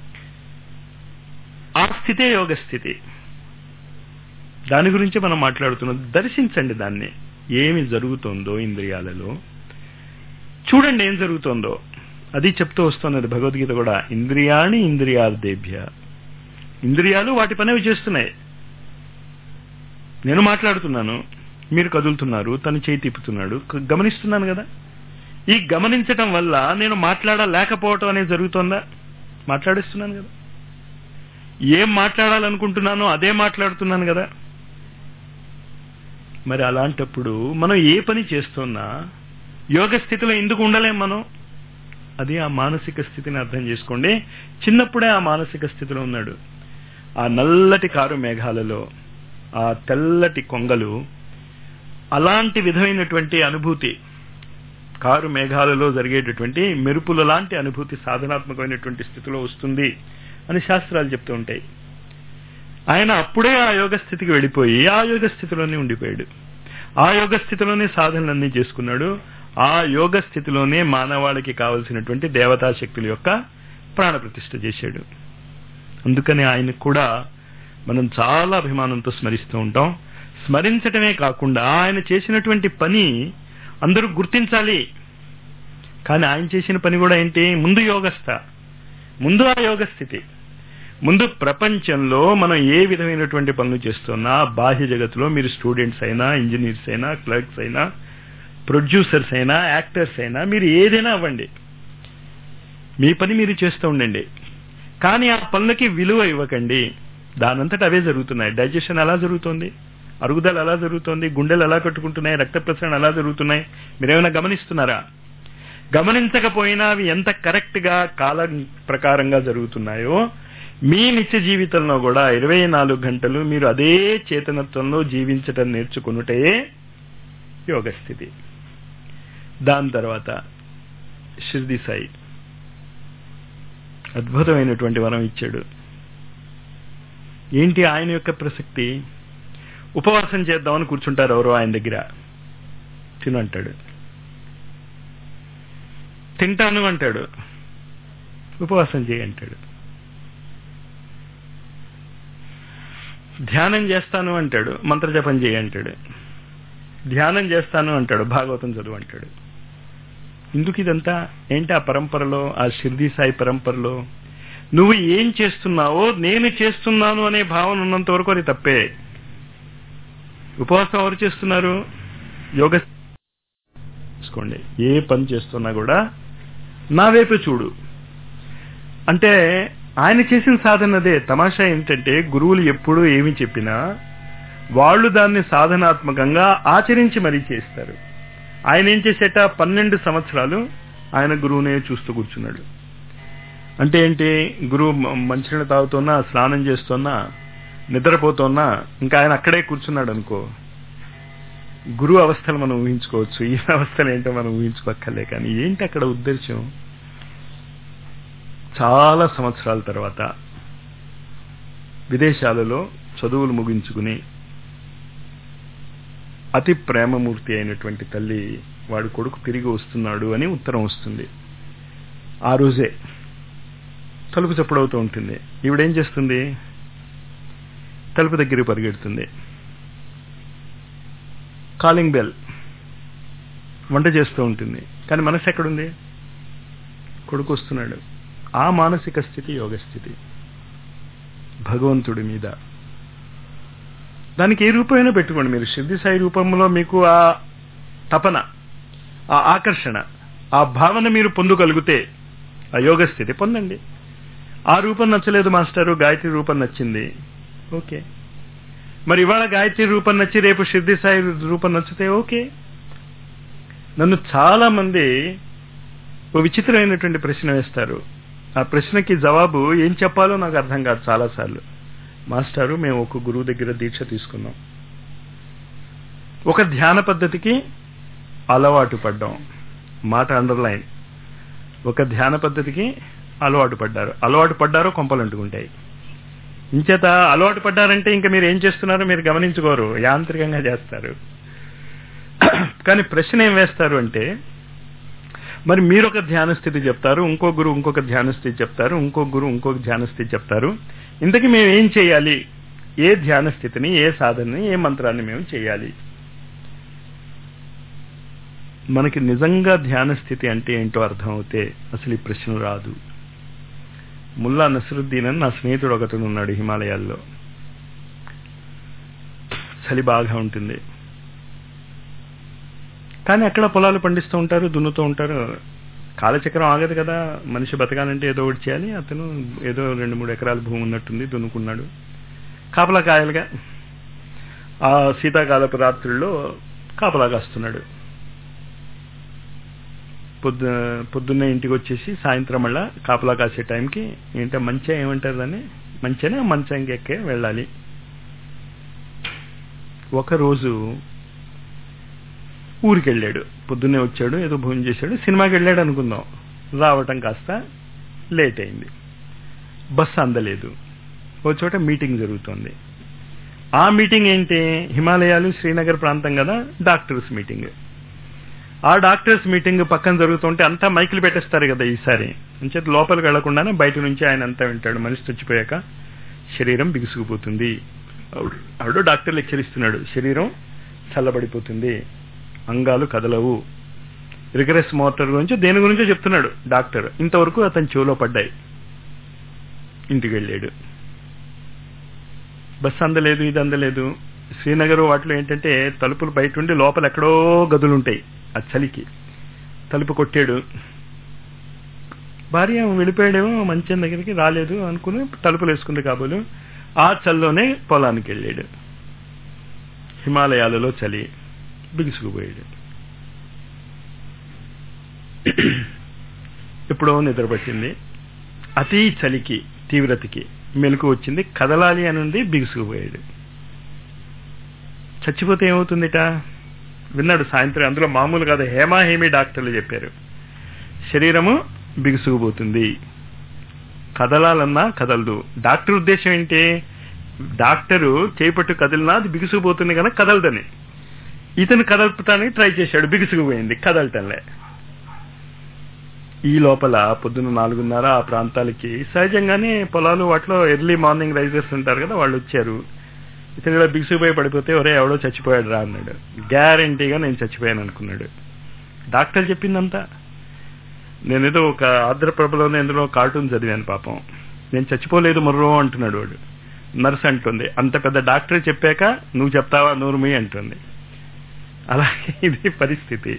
ఆ స్థితే యోగ స్థితి దాని గురించి మనం మాట్లాడుతున్నాం దర్శించండి దాన్ని ఏమి జరుగుతుందో ఇంద్రియాలలో చూడండి ఏం జరుగుతుందో అది చెప్తూ వస్తున్నది భగవద్గీత కూడా ఇంద్రియాణి ఇంద్రియార్థేభ్య ఇంద్రియాలు వాటి పని అవి చేస్తున్నాయి నేను మాట్లాడుతున్నాను మీరు కదులుతున్నారు తను చేయి తిప్పుతున్నాడు గమనిస్తున్నాను కదా ఈ గమనించటం వల్ల నేను మాట్లాడలేకపోవటం అనేది జరుగుతుందా మాట్లాడిస్తున్నాను కదా ఏం మాట్లాడాలనుకుంటున్నానో అదే మాట్లాడుతున్నాను కదా మరి అలాంటప్పుడు మనం ఏ పని చేస్తున్నా యోగ స్థితిలో ఎందుకు ఉండలేం మనం అది ఆ మానసిక స్థితిని అర్థం చేసుకోండి చిన్నప్పుడే ఆ మానసిక స్థితిలో ఉన్నాడు ఆ నల్లటి కారు మేఘాలలో ఆ తెల్లటి కొంగలు అలాంటి విధమైనటువంటి అనుభూతి కారు మేఘాలలో జరిగేటటువంటి మెరుపుల లాంటి అనుభూతి సాధనాత్మకమైనటువంటి స్థితిలో వస్తుంది అని శాస్త్రాలు చెప్తూ ఉంటాయి ఆయన అప్పుడే ఆ యోగ స్థితికి వెళ్ళిపోయి ఆ యోగ స్థితిలోనే ఉండిపోయాడు ఆ యోగ స్థితిలోనే సాధనలన్నీ చేసుకున్నాడు ఆ యోగ స్థితిలోనే మానవాళికి కావలసినటువంటి దేవతా శక్తుల యొక్క ప్రాణప్రతిష్ఠ చేశాడు అందుకని ఆయన కూడా మనం చాలా అభిమానంతో స్మరిస్తూ ఉంటాం స్మరించటమే కాకుండా ఆయన చేసినటువంటి పని అందరూ గుర్తించాలి కానీ ఆయన చేసిన పని కూడా ఏంటి ముందు యోగస్థ ముందు ఆ యోగ స్థితి ముందు ప్రపంచంలో మనం ఏ విధమైనటువంటి పనులు చేస్తున్నా బాహ్య జగత్తులో మీరు స్టూడెంట్స్ అయినా ఇంజనీర్స్ అయినా క్లర్క్స్ అయినా ప్రొడ్యూసర్స్ అయినా యాక్టర్స్ అయినా మీరు ఏదైనా అవ్వండి మీ పని మీరు చేస్తూ ఉండండి కానీ ఆ పనులకి విలువ ఇవ్వకండి దానంతట అవే జరుగుతున్నాయి డైజెషన్ ఎలా జరుగుతుంది అరుగుదల ఎలా జరుగుతుంది గుండెలు ఎలా కట్టుకుంటున్నాయి రక్త ప్రసరణ ఎలా జరుగుతున్నాయి మీరేమైనా గమనిస్తున్నారా గమనించకపోయినా అవి ఎంత కరెక్ట్ గా కాల ప్రకారంగా జరుగుతున్నాయో మీ నిత్య జీవితంలో కూడా ఇరవై నాలుగు గంటలు మీరు అదే చేతనత్వంలో జీవించటం నేర్చుకున్నటే యోగ స్థితి దాని తర్వాత షిర్ది సాయి అద్భుతమైనటువంటి వరం ఇచ్చాడు ఏంటి ఆయన యొక్క ప్రసక్తి ఉపవాసం చేద్దామని కూర్చుంటారు ఎవరో ఆయన దగ్గర తినంటాడు తింటాను అంటాడు ఉపవాసం చేయంటాడు ధ్యానం చేస్తాను అంటాడు మంత్రజపం చేయంటాడు ధ్యానం చేస్తాను అంటాడు భాగవతం చదువు అంటాడు ఎందుకు ఇదంతా ఏంటి ఆ పరంపరలో ఆ షిర్దీ సాయి పరంపరలో నువ్వు ఏం చేస్తున్నావో నేను చేస్తున్నాను అనే భావన ఉన్నంత వరకు అది తప్పే ఉపవాసం ఎవరు చేస్తున్నారు యోగ చూసుకోండి ఏ పని చేస్తున్నా కూడా నా వైపు చూడు అంటే ఆయన చేసిన సాధన అదే తమాషా ఏంటంటే గురువులు ఎప్పుడు ఏమి చెప్పినా వాళ్ళు దాన్ని సాధనాత్మకంగా ఆచరించి మరీ చేస్తారు ఆయన ఏం చేసేట పన్నెండు సంవత్సరాలు ఆయన గురువునే చూస్తూ కూర్చున్నాడు అంటే ఏంటి గురువు మంచినీళ్ళు తాగుతున్నా స్నానం చేస్తున్నా నిద్రపోతున్నా ఇంకా ఆయన అక్కడే కూర్చున్నాడు అనుకో గురువు అవస్థలు మనం ఊహించుకోవచ్చు ఈ అవస్థలు ఏంటో మనం ఊహించుకోక్కర్లే కానీ ఏంటి అక్కడ ఉద్దేశం చాలా సంవత్సరాల తర్వాత విదేశాలలో చదువులు ముగించుకుని అతి ప్రేమమూర్తి అయినటువంటి తల్లి వాడి కొడుకు తిరిగి వస్తున్నాడు అని ఉత్తరం వస్తుంది ఆ రోజే తలుపు చప్పుడవుతూ ఉంటుంది ఈవిడేం చేస్తుంది తలుపు దగ్గరికి పరిగెడుతుంది కాలింగ్ బెల్ వంట చేస్తూ ఉంటుంది కానీ మనసు ఎక్కడుంది కొడుకు వస్తున్నాడు ఆ మానసిక స్థితి యోగ స్థితి భగవంతుడి మీద దానికి ఏ రూపమైనా పెట్టుకోండి మీరు సిద్ధి సాయి రూపంలో మీకు ఆ తపన ఆ ఆకర్షణ ఆ భావన మీరు పొందగలిగితే ఆ యోగ స్థితి పొందండి ఆ రూపం నచ్చలేదు మాస్టారు గాయత్రి రూపం నచ్చింది ఓకే మరి ఇవాళ గాయత్రి రూపం నచ్చి రేపు సిద్ధి సాయి రూపం నచ్చితే ఓకే నన్ను చాలా మంది ఓ విచిత్రమైనటువంటి ప్రశ్న వేస్తారు ఆ ప్రశ్నకి జవాబు ఏం చెప్పాలో నాకు అర్థం కాదు చాలాసార్లు మాస్టారు మేము ఒక గురువు దగ్గర దీక్ష తీసుకున్నాం ఒక ధ్యాన పద్ధతికి అలవాటు పడ్డాం మాట అండర్లైన్ ఒక ధ్యాన పద్ధతికి అలవాటు పడ్డారు అలవాటు పడ్డారో కొంపలు అంటుకుంటాయి ఇంచేత అలవాటు పడ్డారంటే ఇంకా మీరు ఏం చేస్తున్నారో మీరు గమనించుకోరు యాంత్రికంగా చేస్తారు కానీ ప్రశ్న ఏం వేస్తారు అంటే మరి మీరు ఒక ధ్యాన స్థితి చెప్తారు ఇంకో గురువు ఇంకొక ధ్యాన స్థితి చెప్తారు ఇంకో గురువు ఇంకొక ధ్యాన స్థితి చెప్తారు ఇంతకీ మేము ఏం చేయాలి ఏ ధ్యాన స్థితిని ఏ సాధనని ఏ మంత్రాన్ని మేము చేయాలి మనకి నిజంగా ధ్యాన స్థితి అంటే ఏంటో అర్థం అవుతే అసలు ఈ ప్రశ్న రాదు ముల్లా నసరుద్దీన్ అని నా స్నేహితుడు ఒకతను ఉన్నాడు హిమాలయాల్లో చలి బాగా ఉంటుంది కానీ అక్కడ పొలాలు పండిస్తూ ఉంటారు దున్నుతూ ఉంటారు కాలచక్రం ఆగదు కదా మనిషి బతకాలంటే ఏదో ఒకటి చేయాలి అతను ఏదో రెండు మూడు ఎకరాల భూమి ఉన్నట్టుంది దున్నుకున్నాడు కాపలా కాయలుగా ఆ శీతాకాలపు రాత్రుల్లో కాపలా కాస్తున్నాడు పొద్దు పొద్దున్నే ఇంటికి వచ్చేసి సాయంత్రం మళ్ళా కాపలా కాసే టైంకి ఏంటో మంచిగా ఏమంటారు దాన్ని మంచిగానే మంచంకి ఎక్కే వెళ్ళాలి ఒకరోజు ఊరికి వెళ్ళాడు పొద్దున్నే వచ్చాడు ఏదో భోజనం చేశాడు సినిమాకి వెళ్ళాడు అనుకుందాం రావటం కాస్త లేట్ అయింది బస్సు అందలేదు ఓ చోట మీటింగ్ జరుగుతోంది ఆ మీటింగ్ ఏంటి హిమాలయాలు శ్రీనగర్ ప్రాంతం కదా డాక్టర్స్ మీటింగ్ ఆ డాక్టర్స్ మీటింగ్ పక్కన జరుగుతుంటే అంతా మైకులు పెట్టేస్తారు కదా ఈసారి అంచేత లోపలికి వెళ్లకుండానే బయట నుంచి ఆయన అంతా వింటాడు మనిషి చచ్చిపోయాక శరీరం బిగుసుకుపోతుంది ఆవిడ డాక్టర్ లెక్చర్ ఇస్తున్నాడు శరీరం చల్లబడిపోతుంది అంగాలు కదలవు రిగరెస్ మోటార్ గురించి దేని గురించో చెప్తున్నాడు డాక్టర్ ఇంతవరకు అతని చెవిలో పడ్డాయి ఇంటికి వెళ్ళాడు బస్సు అందలేదు ఇది అందలేదు శ్రీనగర్ వాటిలో ఏంటంటే తలుపులు బయట ఉండి లోపల ఎక్కడో గదులుంటాయి ఆ చలికి తలుపు కొట్టాడు భార్య వెళ్ళిపోయాడేమో మంచం దగ్గరికి రాలేదు అనుకుని తలుపులు వేసుకుంది కాబోలు ఆ చల్లోనే పొలానికి వెళ్ళాడు హిమాలయాలలో చలి బిగుసుకుపోయాడు ఎప్పుడో నిద్రపట్టింది అతి చలికి తీవ్రతకి మెలకు వచ్చింది కదలాలి అని ఉంది బిగుసుకుపోయాడు చచ్చిపోతే ఏమవుతుందిట విన్నాడు సాయంత్రం అందులో మామూలు కాదు హేమా హేమి డాక్టర్లు చెప్పారు శరీరము బిగుసుకుపోతుంది కదలాలన్నా కదలదు డాక్టర్ ఉద్దేశం ఏంటి డాక్టరు చేపట్టు కదిలినా అది బిగుసుకుపోతుంది కనుక కదలదని ఇతను కదలపటానికి ట్రై చేశాడు బిగుసుకుపోయింది కదలటంలే ఈ లోపల పొద్దున్న నాలుగున్నర ఆ ప్రాంతాలకి సహజంగానే పొలాలు వాటిలో ఎర్లీ మార్నింగ్ రైజర్స్ ఉంటారు కదా వాళ్ళు వచ్చారు ఇతను ఇలా బిగుసుకుపోయి పడిపోతే ఒరే ఎవడో చచ్చిపోయాడు రా అన్నాడు గ్యారంటీగా నేను చచ్చిపోయాను అనుకున్నాడు డాక్టర్ చెప్పిందంతా నేనేదో ఒక ఆంధ్రప్రభలోనే ఎందులో కార్టూన్ చదివాను పాపం నేను చచ్చిపోలేదు మర్రో అంటున్నాడు వాడు నర్స్ అంటుంది అంత పెద్ద డాక్టర్ చెప్పాక నువ్వు చెప్తావా నూరుమి అంటుంది అలాగే ఇది పరిస్థితి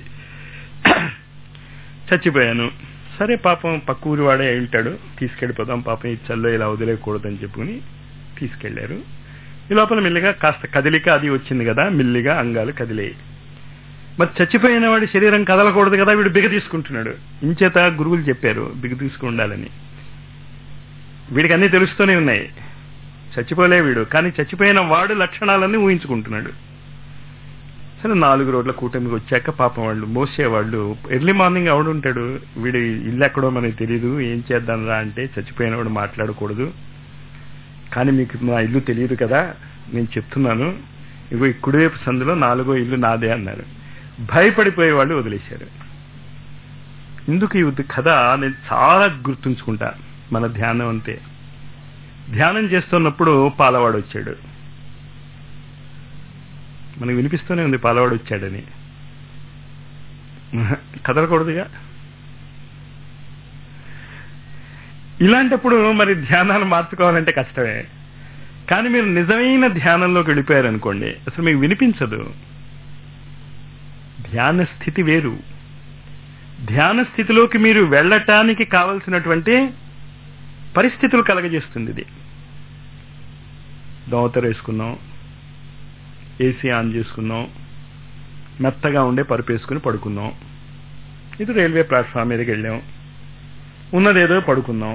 చచ్చిపోయాను సరే పాపం పక్క ఊరి వాడే అయి ఉంటాడు తీసుకెళ్ళిపోదాం పాపం ఈ చల్లో ఇలా వదిలేయకూడదని చెప్పుకుని తీసుకెళ్లారు ఈ లోపల మెల్లిగా కాస్త కదిలిక అది వచ్చింది కదా మెల్లిగా అంగాలు కదిలేయి మరి చచ్చిపోయిన వాడి శరీరం కదలకూడదు కదా వీడు బిగ తీసుకుంటున్నాడు ఇంచేత గురువులు చెప్పారు బిగ తీసుకుండాలని వీడికి అన్ని తెలుస్తూనే ఉన్నాయి చచ్చిపోలే వీడు కానీ చచ్చిపోయిన వాడు లక్షణాలన్నీ ఊహించుకుంటున్నాడు సరే నాలుగు రోజుల కూటమికి వచ్చాక పాపం వాళ్ళు మోసేవాళ్ళు ఎర్లీ మార్నింగ్ ఉంటాడు వీడి ఇల్లు ఎక్కడో మనకి తెలియదు ఏం చేద్దాం రా అంటే చచ్చిపోయినవాడు మాట్లాడకూడదు కానీ మీకు నా ఇల్లు తెలియదు కదా నేను చెప్తున్నాను ఇగో ఈ కుడివైపు సందులో నాలుగో ఇల్లు నాదే అన్నారు భయపడిపోయే వాళ్ళు వదిలేశారు ఇందుకు ఈ ఉద్ద- కథ నేను చాలా గుర్తుంచుకుంటా మన ధ్యానం అంతే ధ్యానం చేస్తున్నప్పుడు పాలవాడు వచ్చాడు మనకు వినిపిస్తూనే ఉంది పాలవాడు వచ్చాడని కదలకూడదుగా ఇలాంటప్పుడు మరి ధ్యానాలు మార్చుకోవాలంటే కష్టమే కానీ మీరు నిజమైన ధ్యానంలోకి వెళ్ళిపోయారనుకోండి అసలు మీకు వినిపించదు ధ్యాన స్థితి వేరు ధ్యాన స్థితిలోకి మీరు వెళ్ళటానికి కావలసినటువంటి పరిస్థితులు కలగజేస్తుంది ఇది దోవతర వేసుకున్నాం ఏసీ ఆన్ చేసుకున్నాం మెత్తగా ఉండే పరుపు వేసుకుని పడుకున్నాం ఇది రైల్వే ప్లాట్ఫామ్ మీదకి వెళ్ళాం ఉన్నదేదో పడుకున్నాం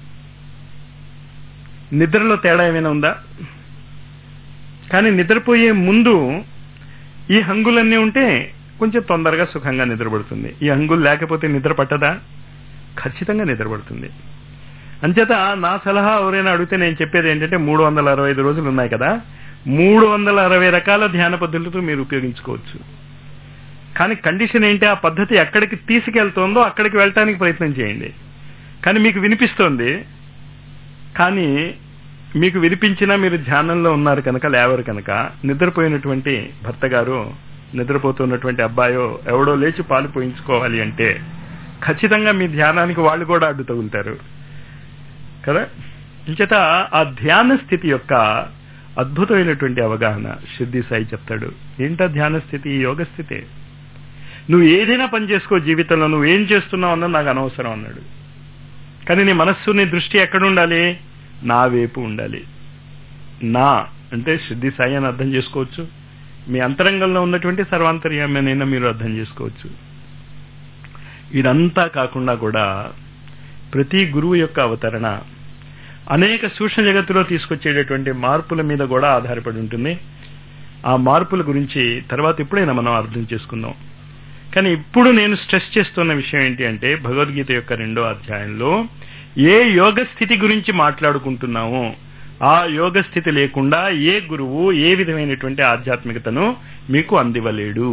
నిద్రలో తేడా ఏమైనా ఉందా కానీ నిద్రపోయే ముందు ఈ హంగులన్నీ ఉంటే కొంచెం తొందరగా సుఖంగా నిద్రపడుతుంది ఈ హంగులు లేకపోతే నిద్ర పట్టదా ఖచ్చితంగా నిద్రపడుతుంది అంచేత నా సలహా ఎవరైనా అడిగితే నేను చెప్పేది ఏంటంటే మూడు వందల అరవై ఐదు రోజులు ఉన్నాయి కదా మూడు వందల అరవై రకాల ధ్యాన పద్ధతులతో మీరు ఉపయోగించుకోవచ్చు కానీ కండిషన్ ఏంటి ఆ పద్ధతి ఎక్కడికి తీసుకెళ్తోందో అక్కడికి వెళ్ళటానికి ప్రయత్నం చేయండి కానీ మీకు వినిపిస్తోంది కానీ మీకు వినిపించినా మీరు ధ్యానంలో ఉన్నారు కనుక లేవరు కనుక నిద్రపోయినటువంటి భర్త గారు నిద్రపోతున్నటువంటి అబ్బాయో ఎవడో లేచి పాలు పోయించుకోవాలి అంటే ఖచ్చితంగా మీ ధ్యానానికి వాళ్ళు కూడా అడ్డు తగులుతారు కదా ఇంచేత ఆ ధ్యాన స్థితి యొక్క అద్భుతమైనటువంటి అవగాహన సిద్ధి సాయి చెప్తాడు ఏంటా ధ్యాన స్థితి ఈ యోగ స్థితి నువ్వు ఏదైనా పని చేసుకో జీవితంలో నువ్వు ఏం చేస్తున్నావు అన్నది నాకు అనవసరం అన్నాడు కానీ నీ మనస్సు నీ దృష్టి ఎక్కడ ఉండాలి నా వైపు ఉండాలి నా అంటే శుద్ధి సాయి అని అర్థం చేసుకోవచ్చు మీ అంతరంగంలో ఉన్నటువంటి సర్వాంతర్యామైనా మీరు అర్థం చేసుకోవచ్చు ఇదంతా కాకుండా కూడా ప్రతి గురువు యొక్క అవతరణ అనేక సూక్ష్మ జగత్తులో తీసుకొచ్చేటటువంటి మార్పుల మీద కూడా ఆధారపడి ఉంటుంది ఆ మార్పుల గురించి తర్వాత ఎప్పుడైనా మనం అర్థం చేసుకుందాం కానీ ఇప్పుడు నేను స్ట్రెస్ చేస్తున్న విషయం ఏంటి అంటే భగవద్గీత యొక్క రెండో అధ్యాయంలో ఏ యోగ స్థితి గురించి మాట్లాడుకుంటున్నామో ఆ యోగ స్థితి లేకుండా ఏ గురువు ఏ విధమైనటువంటి ఆధ్యాత్మికతను మీకు అందివ్వలేడు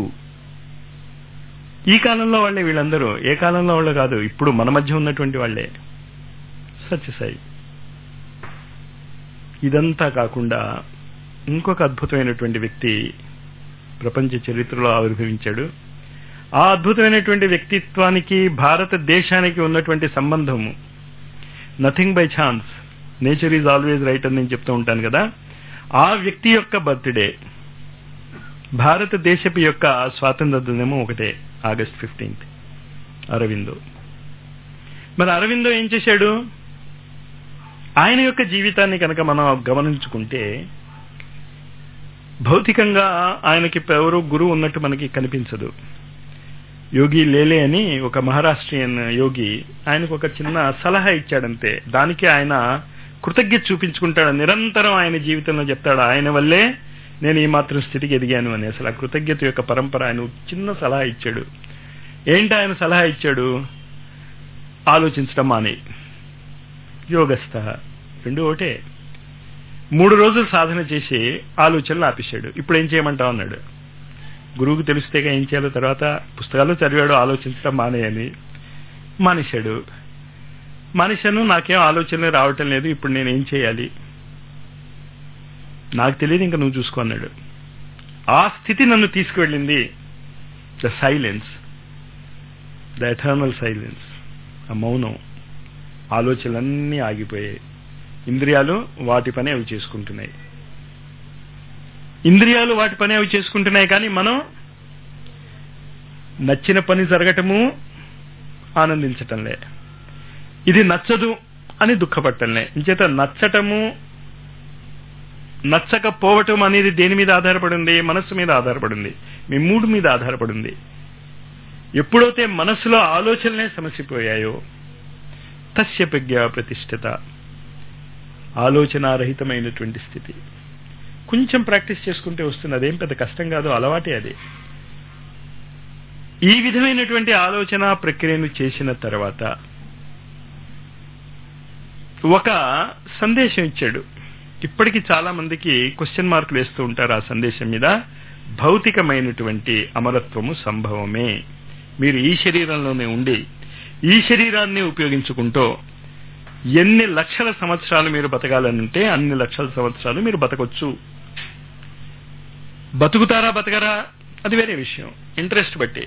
ఈ కాలంలో వాళ్ళే వీళ్ళందరూ ఏ కాలంలో వాళ్ళు కాదు ఇప్పుడు మన మధ్య ఉన్నటువంటి వాళ్ళే సత్యసాయి ఇదంతా కాకుండా ఇంకొక అద్భుతమైనటువంటి వ్యక్తి ప్రపంచ చరిత్రలో ఆవిర్భవించాడు ఆ అద్భుతమైనటువంటి వ్యక్తిత్వానికి భారతదేశానికి ఉన్నటువంటి సంబంధము nothing by chance nature is always right అని నేను చెప్తూ ఉంటాను కదా ఆ వ్యక్తి యొక్క బర్త్డే భారతదేశపు యొక్క స్వాతంత్ర దినము ఒకటే ఆగస్ట్ ఫిఫ్టీన్త్ అరవిందో మరి అరవిందో ఏం చేశాడు ఆయన యొక్క జీవితాన్ని కనుక మనం గమనించుకుంటే భౌతికంగా ఆయనకి ఎవరు గురువు ఉన్నట్టు మనకి కనిపించదు యోగి లేలే అని ఒక మహారాష్ట్రియన్ యోగి ఆయనకు ఒక చిన్న సలహా ఇచ్చాడంతే దానికి ఆయన కృతజ్ఞత చూపించుకుంటాడు నిరంతరం ఆయన జీవితంలో చెప్తాడు ఆయన వల్లే నేను ఈ మాత్రం స్థితికి ఎదిగాను అని అసలు ఆ కృతజ్ఞత యొక్క పరంపర ఆయన చిన్న సలహా ఇచ్చాడు ఏంటి ఆయన సలహా ఇచ్చాడు ఆలోచించడం మానే యోగస్థ రెండు ఒకటే మూడు రోజులు సాధన చేసి ఆలోచనలు ఆపేశాడు ఇప్పుడు ఏం చేయమంటావు అన్నాడు గురువుకు తెలిస్తేగా ఏం చేయాలో తర్వాత పుస్తకాలు చదివాడు ఆలోచించడం మానేయని మానేశాడు మానేశాను నాకేం ఆలోచనలు రావటం లేదు ఇప్పుడు నేను ఏం చేయాలి నాకు తెలియదు ఇంకా నువ్వు చూసుకో అన్నాడు ఆ స్థితి నన్ను తీసుకువెళ్ళింది the silence the eternal silence ఆ మౌనం ఆలోచనలన్నీ ఆగిపోయాయి ఇంద్రియాలు వాటి పని అవి చేసుకుంటున్నాయి ఇంద్రియాలు వాటి పని అవి చేసుకుంటున్నాయి కానీ మనం నచ్చిన పని జరగటము ఆనందించటంలే ఇది నచ్చదు అని దుఃఖపట్టంలే ఇంచేత నచ్చటము నచ్చకపోవటం అనేది దేని మీద ఆధారపడింది మనస్సు మీద ఆధారపడింది మీ మూడు మీద ఆధారపడింది ఎప్పుడైతే మనస్సులో ఆలోచనలే సమసిపోయాయో తస్య ప్రజ్ఞ ప్రతిష్ఠిత ఆలోచనారహితమైనటువంటి స్థితి కొంచెం ప్రాక్టీస్ చేసుకుంటే వస్తుంది అదేం పెద్ద కష్టం కాదు అలవాటే అది ఈ విధమైనటువంటి ఆలోచన ప్రక్రియను చేసిన తర్వాత ఒక సందేశం ఇచ్చాడు ఇప్పటికి చాలా మందికి క్వశ్చన్ మార్కులు వేస్తూ ఉంటారు ఆ సందేశం మీద భౌతికమైనటువంటి అమరత్వము సంభవమే మీరు ఈ శరీరంలోనే ఉండి ఈ శరీరాన్ని ఉపయోగించుకుంటూ ఎన్ని లక్షల సంవత్సరాలు మీరు బతకాలనుంటే అన్ని లక్షల సంవత్సరాలు మీరు బతకొచ్చు బతుకుతారా బతకరా అది వేరే విషయం ఇంట్రెస్ట్ బట్టి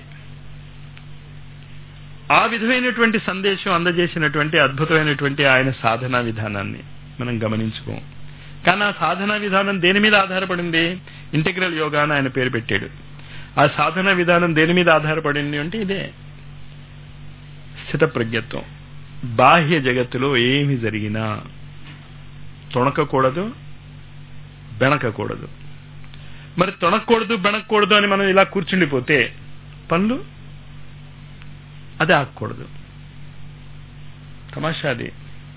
ఆ విధమైనటువంటి సందేశం అందజేసినటువంటి అద్భుతమైనటువంటి ఆయన సాధనా విధానాన్ని మనం గమనించుకోం కానీ ఆ సాధనా విధానం దేని మీద ఆధారపడింది ఇంటిగ్రల్ యోగా అని ఆయన పేరు పెట్టాడు ఆ సాధనా విధానం దేని మీద ఆధారపడింది అంటే ఇదే స్థిత ప్రజ్ఞత్వం బాహ్య జగత్తులో ఏమి జరిగినా తొణకకూడదు బెణకకూడదు మరి తొణకూడదు బెణకూడదు అని మనం ఇలా కూర్చుండిపోతే పనులు అది ఆగకూడదు తమాషా అది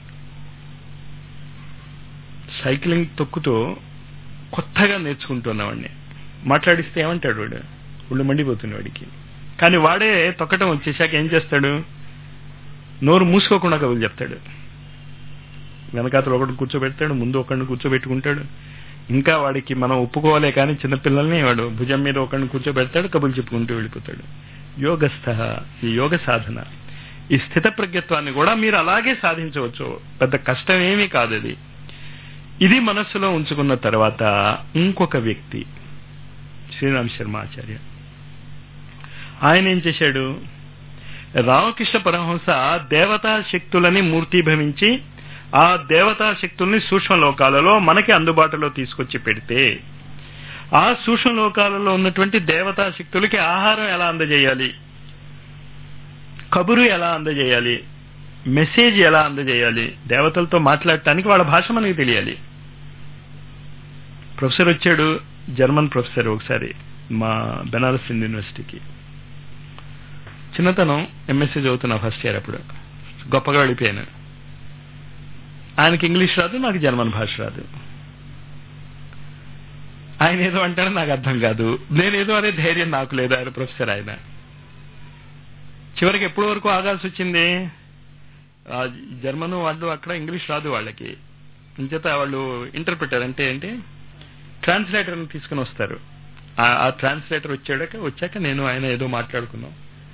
సైక్లింగ్ తొక్కుతూ కొత్తగా నేర్చుకుంటున్నవాడిని మాట్లాడిస్తే ఏమంటాడు వాడు ఒళ్ళు మండిపోతుంది వాడికి కానీ వాడే తొక్కటం వచ్చేసాక ఏం చేస్తాడు నోరు మూసుకోకుండా కబులు చెప్తాడు వెనకాతలు ఒకటి కూర్చోబెడతాడు ముందు ఒకడిని కూర్చోబెట్టుకుంటాడు ఇంకా వాడికి మనం ఒప్పుకోవాలే కానీ చిన్నపిల్లల్ని వాడు భుజం మీద ఒకడిని కూర్చోబెడతాడు కబులు చెప్పుకుంటూ వెళ్ళిపోతాడు యోగస్థ ఈ యోగ సాధన ఈ స్థిత ప్రజ్ఞత్వాన్ని కూడా మీరు అలాగే సాధించవచ్చు పెద్ద కష్టం ఏమీ కాదు అది ఇది మనస్సులో ఉంచుకున్న తర్వాత ఇంకొక వ్యక్తి శ్రీరామ్ శర్మ ఆచార్య ఆయన ఏం చేశాడు రామకృష్ణ పరమహంస దేవతా శక్తులని మూర్తిభవించి ఆ దేవతా శక్తుల్ని సూక్ష్మ లోకాలలో మనకి అందుబాటులో తీసుకొచ్చి పెడితే ఆ సూక్ష్మ లోకాలలో ఉన్నటువంటి దేవతా శక్తులకి ఆహారం ఎలా అందజేయాలి కబురు ఎలా అందజేయాలి మెసేజ్ ఎలా అందజేయాలి దేవతలతో మాట్లాడటానికి వాళ్ళ భాష మనకి తెలియాలి ప్రొఫెసర్ వచ్చాడు జర్మన్ ప్రొఫెసర్ ఒకసారి మా బెనారస్ హిందూ యూనివర్సిటీకి చిన్నతనం ఎంఎస్సీ చదువుతున్నా ఫస్ట్ ఇయర్ అప్పుడు గొప్పగా వెళ్ళిపోయాను ఆయనకి ఇంగ్లీష్ రాదు నాకు జర్మన్ భాష రాదు ఆయన ఏదో అంటాడో నాకు అర్థం కాదు నేనేదో అనే ధైర్యం నాకు లేదు ఆయన ప్రొఫెసర్ ఆయన చివరికి ఎప్పటి వరకు ఆగాల్సి వచ్చింది జర్మన్ వాళ్ళు అక్కడ ఇంగ్లీష్ రాదు వాళ్ళకి ఇంచేత వాళ్ళు ఇంటర్ప్రిటర్ అంటే ఏంటి ట్రాన్స్లేటర్ తీసుకుని వస్తారు ఆ ట్రాన్స్లేటర్ వచ్చాక వచ్చాక నేను ఆయన ఏదో మాట్లాడుకున్నాం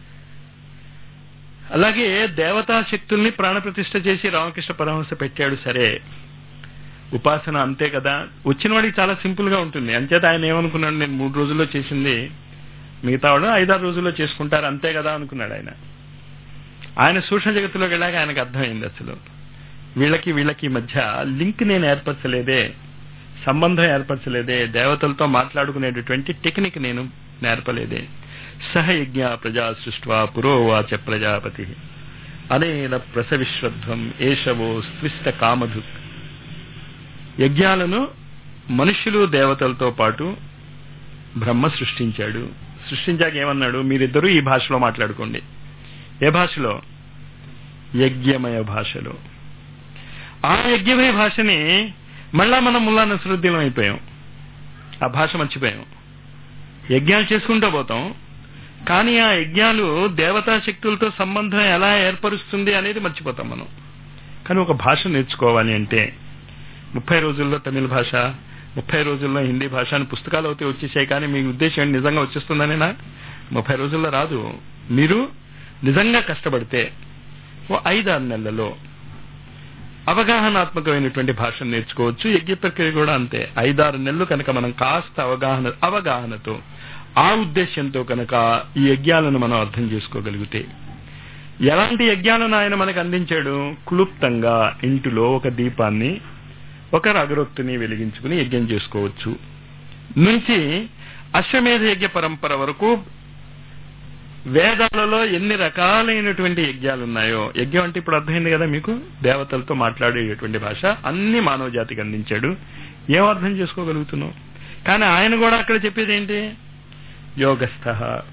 అలాగే దేవతా శక్తుల్ని ప్రాణప్రతిష్ఠ చేసి రామకృష్ణ పరమహంస పెట్టాడు సరే ఉపాసన అంతే కదా వచ్చిన వాడికి చాలా సింపుల్ గా ఉంటుంది అంచేత ఆయన ఏమనుకున్నాడు నేను మూడు రోజుల్లో చేసింది మిగతా వాడు ఐదారు రోజుల్లో చేసుకుంటారు అంతే కదా అనుకున్నాడు ఆయన ఆయన సూక్ష్మ జగత్తులోకి వెళ్ళాక ఆయనకు అర్థమైంది అసలు వీళ్ళకి వీళ్ళకి మధ్య లింక్ నేను ఏర్పరచలేదే సంబంధం ఏర్పరచలేదే దేవతలతో మాట్లాడుకునేటటువంటి టెక్నిక్ నేను నేర్పలేదే సహయజ్ఞ ప్రజా సృష్వా పురోవాచ ప్రజాపతి అనేన ప్రసవిశ్వధ్వం ఏషవో స్విష్ట కామధు యజ్ఞాలను మనుష్యులు దేవతలతో పాటు బ్రహ్మ సృష్టించాడు సృష్టించాక ఏమన్నాడు మీరిద్దరూ ఈ భాషలో మాట్లాడుకోండి ఏ భాషలో యజ్ఞమయ భాషలో ఆ యజ్ఞమయ భాషని మళ్ళా మనం ముల్లా నసరుద్దీనం అయిపోయాం ఆ భాష మర్చిపోయాం యజ్ఞాలు చేసుకుంటూ పోతాం కానీ ఆ యజ్ఞాలు దేవతా శక్తులతో సంబంధం ఎలా ఏర్పరుస్తుంది అనేది మర్చిపోతాం మనం కానీ ఒక భాష నేర్చుకోవాలి అంటే ముప్పై రోజుల్లో తమిళ భాష ముప్పై రోజుల్లో హిందీ భాష అని పుస్తకాలు అయితే వచ్చేసాయి కానీ మీ ఉద్దేశం ఏంటి నిజంగా వచ్చేస్తుందనేనా ముప్పై రోజుల్లో రాదు మీరు నిజంగా కష్టపడితే ఓ ఐదారు నెలలలో అవగాహనాత్మకమైనటువంటి భాషను నేర్చుకోవచ్చు యజ్ఞ ప్రక్రియ కూడా అంతే ఐదారు నెలలు కనుక మనం కాస్త అవగాహన అవగాహనతో ఆ ఉద్దేశంతో కనుక ఈ యజ్ఞాలను మనం అర్థం చేసుకోగలిగితే ఎలాంటి యజ్ఞాలను ఆయన మనకు అందించాడు క్లుప్తంగా ఇంటిలో ఒక దీపాన్ని ఒక అగరొత్తుని వెలిగించుకుని యజ్ఞం చేసుకోవచ్చు నుంచి అశ్వమేధ యజ్ఞ పరంపర వరకు వేదాలలో ఎన్ని రకాలైనటువంటి యజ్ఞాలు ఉన్నాయో యజ్ఞం అంటే ఇప్పుడు అర్థమైంది కదా మీకు దేవతలతో మాట్లాడేటటువంటి భాష అన్ని మానవ జాతికి అందించాడు ఏం అర్థం చేసుకోగలుగుతున్నాం కానీ ఆయన కూడా అక్కడ చెప్పేది ఏంటి యోగస్థ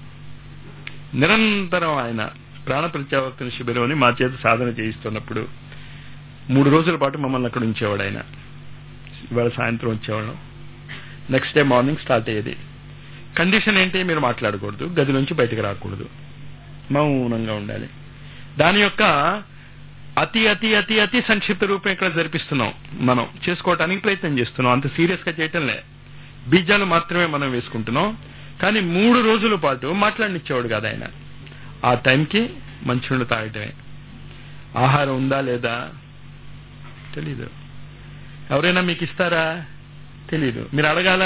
నిరంతరం ఆయన ప్రాణ ప్రత్యావర్తన శిబిరం అని మా చేత సాధన చేయిస్తున్నప్పుడు మూడు రోజుల పాటు మమ్మల్ని అక్కడ ఉంచేవాడు ఆయన ఇవాళ సాయంత్రం వచ్చేవాళ్ళం నెక్స్ట్ డే మార్నింగ్ స్టార్ట్ అయ్యేది కండిషన్ ఏంటి మీరు మాట్లాడకూడదు గది నుంచి బయటకు రాకూడదు మౌనంగా ఉండాలి దాని యొక్క అతి అతి అతి అతి సంక్షిప్త రూపం ఇక్కడ జరిపిస్తున్నాం మనం చేసుకోవటానికి ప్రయత్నం చేస్తున్నాం అంత సీరియస్ గా చేయటంలే బీజాలు మాత్రమే మనం వేసుకుంటున్నాం కానీ మూడు రోజుల పాటు మాట్లాడనిచ్చేవాడు కాదు ఆయన ఆ టైంకి మంచినీళ్ళు తాగటమే ఆహారం ఉందా లేదా తెలీదు ఎవరైనా మీకు ఇస్తారా తెలీదు మీరు అడగాల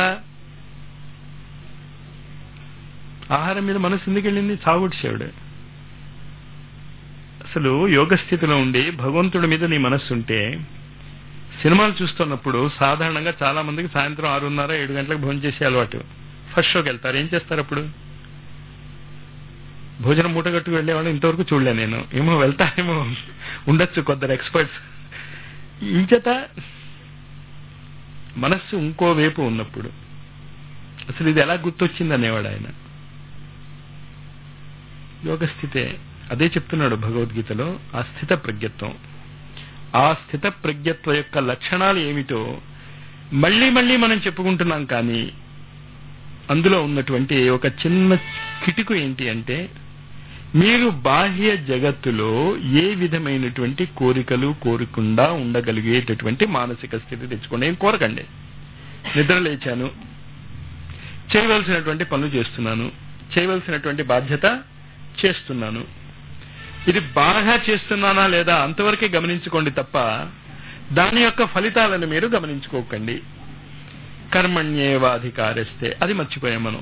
ఆహారం మీద మనసు ఎందుకు వెళ్ళింది చావుడిచేవాడు అసలు యోగ స్థితిలో ఉండి భగవంతుడి మీద నీ మనస్సు ఉంటే సినిమాలు చూస్తున్నప్పుడు సాధారణంగా చాలా మందికి సాయంత్రం ఆరున్నర ఏడు గంటలకు భోజనం చేసే అలవాటు ఫస్ట్ షోకి వెళ్తారు ఏం చేస్తారు అప్పుడు భోజనం మూట కట్టుకు వెళ్ళేవాళ్ళు ఇంతవరకు చూడలే నేను ఏమో వెళ్తానేమో ఉండొచ్చు కొందరు ఎక్స్పర్ట్స్ ఈ చేత మనస్సు ఇంకో వైపు ఉన్నప్పుడు అసలు ఇది ఎలా గుర్తొచ్చింది అనేవాడు ఆయన యోగ స్థితే అదే చెప్తున్నాడు భగవద్గీతలో ఆ స్థిత ప్రజ్ఞత్వం ఆ స్థిత ప్రజ్ఞత్వ యొక్క లక్షణాలు ఏమిటో మళ్ళీ మళ్ళీ మనం చెప్పుకుంటున్నాం కానీ అందులో ఉన్నటువంటి ఒక చిన్న కిటుకు ఏంటి అంటే మీరు బాహ్య జగత్తులో ఏ విధమైనటువంటి కోరికలు కోరకుండా ఉండగలిగేటటువంటి మానసిక స్థితి తెచ్చుకోండి ఏం కోరకండి నిద్ర లేచాను చేయవలసినటువంటి పనులు చేస్తున్నాను చేయవలసినటువంటి బాధ్యత చేస్తున్నాను ఇది బాగా చేస్తున్నానా లేదా అంతవరకే గమనించుకోండి తప్ప దాని యొక్క ఫలితాలను మీరు గమనించుకోకండి కర్మణ్యేవాధికారిస్తే అది మర్చిపోయాం మనం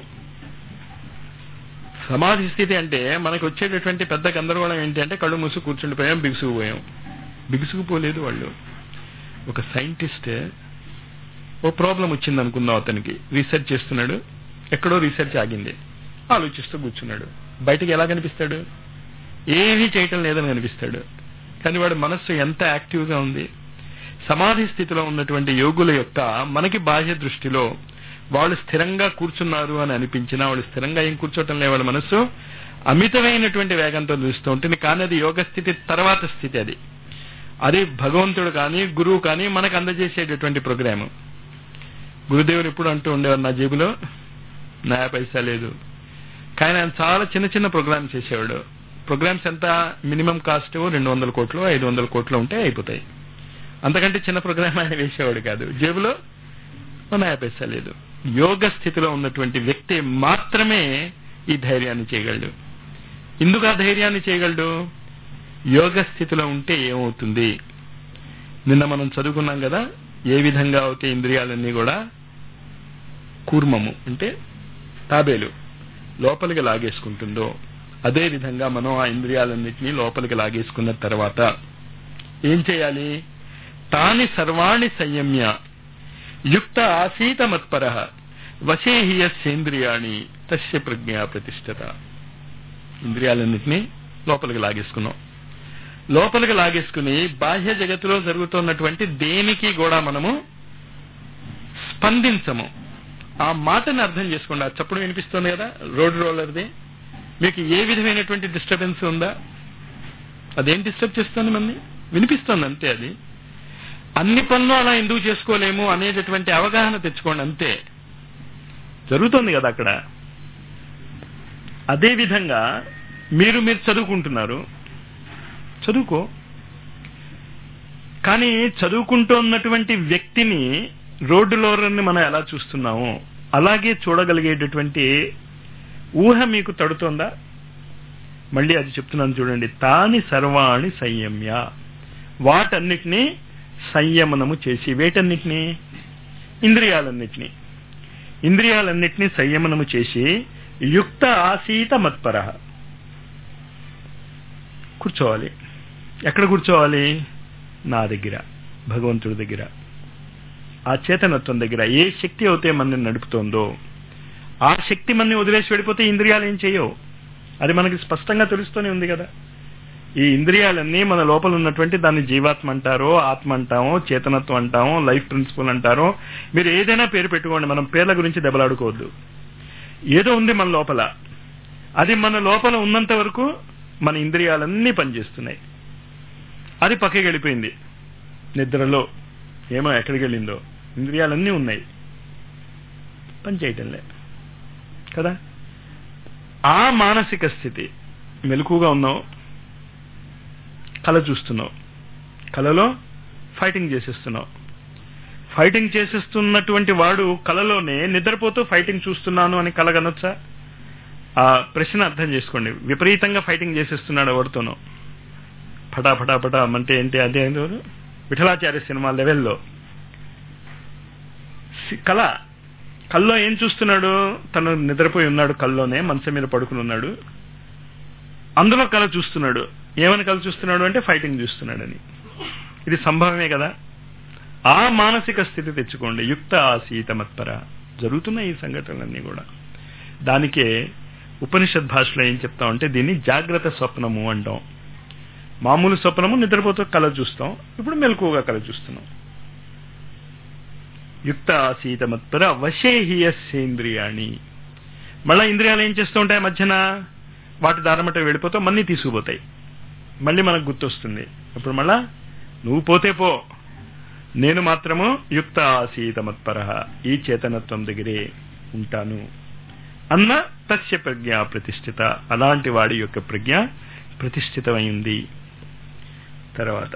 సమాధి స్థితి అంటే మనకు వచ్చేటటువంటి పెద్ద గందరగోళం ఏంటి అంటే కళ్ళు మూసు కూర్చుండిపోయాం బిగుసుకుపోయాం బిగుసుకుపోలేదు వాళ్ళు ఒక సైంటిస్ట్ ఓ ప్రాబ్లం వచ్చింది అనుకుందాం అతనికి రీసెర్చ్ చేస్తున్నాడు ఎక్కడో రీసెర్చ్ ఆగింది ఆలోచిస్తూ కూర్చున్నాడు బయటకు ఎలా కనిపిస్తాడు ఏమీ చేయటం లేదని కనిపిస్తాడు కానీ వాడి మనస్సు ఎంత యాక్టివ్ గా ఉంది సమాధి స్థితిలో ఉన్నటువంటి యోగుల యొక్క మనకి బాహ్య దృష్టిలో వాళ్ళు స్థిరంగా కూర్చున్నారు అని అనిపించినా వాళ్ళు స్థిరంగా ఏం కూర్చోవటం లేదు వాళ్ళ మనస్సు అమితమైనటువంటి వేగంతో చూస్తూ ఉంటుంది కానీ అది యోగ స్థితి తర్వాత స్థితి అది అది భగవంతుడు కానీ గురువు కానీ మనకు అందజేసేటటువంటి ప్రోగ్రామ్ గురుదేవుడు ఎప్పుడు అంటూ ఉండేవారు నా జేబులో నా పైసా లేదు కానీ ఆయన చాలా చిన్న చిన్న ప్రోగ్రామ్స్ చేసేవాడు ప్రోగ్రామ్స్ ఎంత మినిమం కాస్ట్ రెండు వందల కోట్లు ఐదు వందల కోట్లు ఉంటే అయిపోతాయి అంతకంటే చిన్న ప్రోగ్రామ్ ఆయన వేసేవాడు కాదు జేబులో నయా పైసా లేదు యోగ స్థితిలో ఉన్నటువంటి వ్యక్తి మాత్రమే ఈ ధైర్యాన్ని చేయగలడు ఎందుకు ఆ ధైర్యాన్ని చేయగలడు యోగ స్థితిలో ఉంటే ఏమవుతుంది నిన్న మనం చదువుకున్నాం కదా ఏ విధంగా అయితే ఇంద్రియాలన్నీ కూడా కూర్మము అంటే తాబేలు లోపలికి లాగేసుకుంటుందో అదే విధంగా మనం ఆ ఇంద్రియాలన్నింటినీ లోపలికి లాగేసుకున్న తర్వాత ఏం చేయాలి తాని సర్వాణి సంయమ్య యుక్త ఆసీత మత్పర వశేహియస్సేంద్రియాణి తస్య ప్రజ్ఞా ప్రతిష్టత ఇంద్రియాలన్నింటినీ లోపలికి లాగేసుకున్నాం లోపలికి లాగేసుకుని బాహ్య జగత్తులో జరుగుతున్నటువంటి దేనికి కూడా మనము స్పందించము ఆ మాటని అర్థం చేసుకోండి ఆ చప్పుడు వినిపిస్తుంది కదా రోడ్ రోలర్ది మీకు ఏ విధమైనటువంటి డిస్టర్బెన్స్ ఉందా అదేం డిస్టర్బ్ చేస్తుంది మనని వినిపిస్తుంది అంతే అది అన్ని పనులు అలా ఎందుకు చేసుకోలేము అనేటటువంటి అవగాహన తెచ్చుకోండి అంతే జరుగుతోంది కదా అక్కడ అదే విధంగా మీరు మీరు చదువుకుంటున్నారు చదువుకో కానీ చదువుకుంటున్నటువంటి వ్యక్తిని రోడ్డులో మనం ఎలా చూస్తున్నామో అలాగే చూడగలిగేటటువంటి ఊహ మీకు తడుతోందా మళ్ళీ అది చెప్తున్నాను చూడండి తాని సర్వాణి సంయమ్య వాటన్నిటినీ సంయమనము చేసి వేటన్నిటినీ ఇంద్రియాలన్నిటినీ ఇంద్రియాలన్నిటినీ సంయమనము చేసి యుక్త ఆసీత మత్పర కూర్చోవాలి ఎక్కడ కూర్చోవాలి నా దగ్గర భగవంతుడి దగ్గర ఆ చేతనత్వం దగ్గర ఏ శక్తి అయితే మనని నడుపుతోందో ఆ శక్తి మనని వదిలేసి వెళ్ళిపోతే ఇంద్రియాలు ఏం చేయవు అది మనకి స్పష్టంగా తెలుస్తూనే ఉంది కదా ఈ ఇంద్రియాలన్నీ మన లోపల ఉన్నటువంటి దాన్ని జీవాత్మ అంటారో ఆత్మ అంటామో చేతనత్వం అంటామో లైఫ్ ప్రిన్సిపల్ అంటారో మీరు ఏదైనా పేరు పెట్టుకోండి మనం పేర్ల గురించి దెబ్బలాడుకోవద్దు ఏదో ఉంది మన లోపల అది మన లోపల ఉన్నంత వరకు మన ఇంద్రియాలన్నీ పనిచేస్తున్నాయి అది పక్కకి వెళ్ళిపోయింది నిద్రలో ఏమో ఎక్కడికి వెళ్ళిందో ఇంద్రియాలన్నీ ఉన్నాయి పని చేయటంలే కదా ఆ మానసిక స్థితి మెలకుగా ఉన్నావు కళ చూస్తున్నావు కళలో ఫైటింగ్ చేసేస్తున్నావు ఫైటింగ్ చేసేస్తున్నటువంటి వాడు కళలోనే నిద్రపోతూ ఫైటింగ్ చూస్తున్నాను అని కలగనొచ్చా ఆ ప్రశ్న అర్థం చేసుకోండి విపరీతంగా ఫైటింగ్ చేసేస్తున్నాడు ఎవరితోనో ఫటా ఫటా ఫటా అంటే ఏంటి అదే ఎవరు విఠలాచార్య సినిమా లెవెల్లో కళ కల్లో ఏం చూస్తున్నాడు తను నిద్రపోయి ఉన్నాడు కల్లోనే మంచం మీద పడుకుని ఉన్నాడు అందులో కళ చూస్తున్నాడు ఏమని కళ చూస్తున్నాడు అంటే ఫైటింగ్ చూస్తున్నాడని ఇది సంభవమే కదా ఆ మానసిక స్థితి తెచ్చుకోండి యుక్త ఆసీత మత్పర జరుగుతున్నాయి ఈ సంఘటనలన్నీ కూడా దానికే ఉపనిషత్ భాషలో ఏం చెప్తామంటే దీన్ని జాగ్రత్త స్వప్నము అంటాం మామూలు స్వప్నము నిద్రపోతూ కళ చూస్తాం ఇప్పుడు మెలకువగా కళ చూస్తున్నాం యుక్త ఆసీత మత్పర వశేహియస్సేంద్రియాణి మళ్ళా ఇంద్రియాలు ఏం చేస్తూ ఉంటాయి మధ్యన వాటి దారమట వెళ్ళిపోతే మళ్ళీ తీసుకుపోతాయి మళ్ళీ మనకు గుర్తొస్తుంది ఇప్పుడు మళ్ళా నువ్వు పోతే పో నేను మాత్రము యుక్త ఆసీత మత్పర ఈ చేతనత్వం దగ్గరే ఉంటాను అన్న తస్య ప్రజ్ఞ ప్రతిష్ఠిత అలాంటి వాడి యొక్క ప్రజ్ఞ ప్రతిష్ఠితమైంది తర్వాత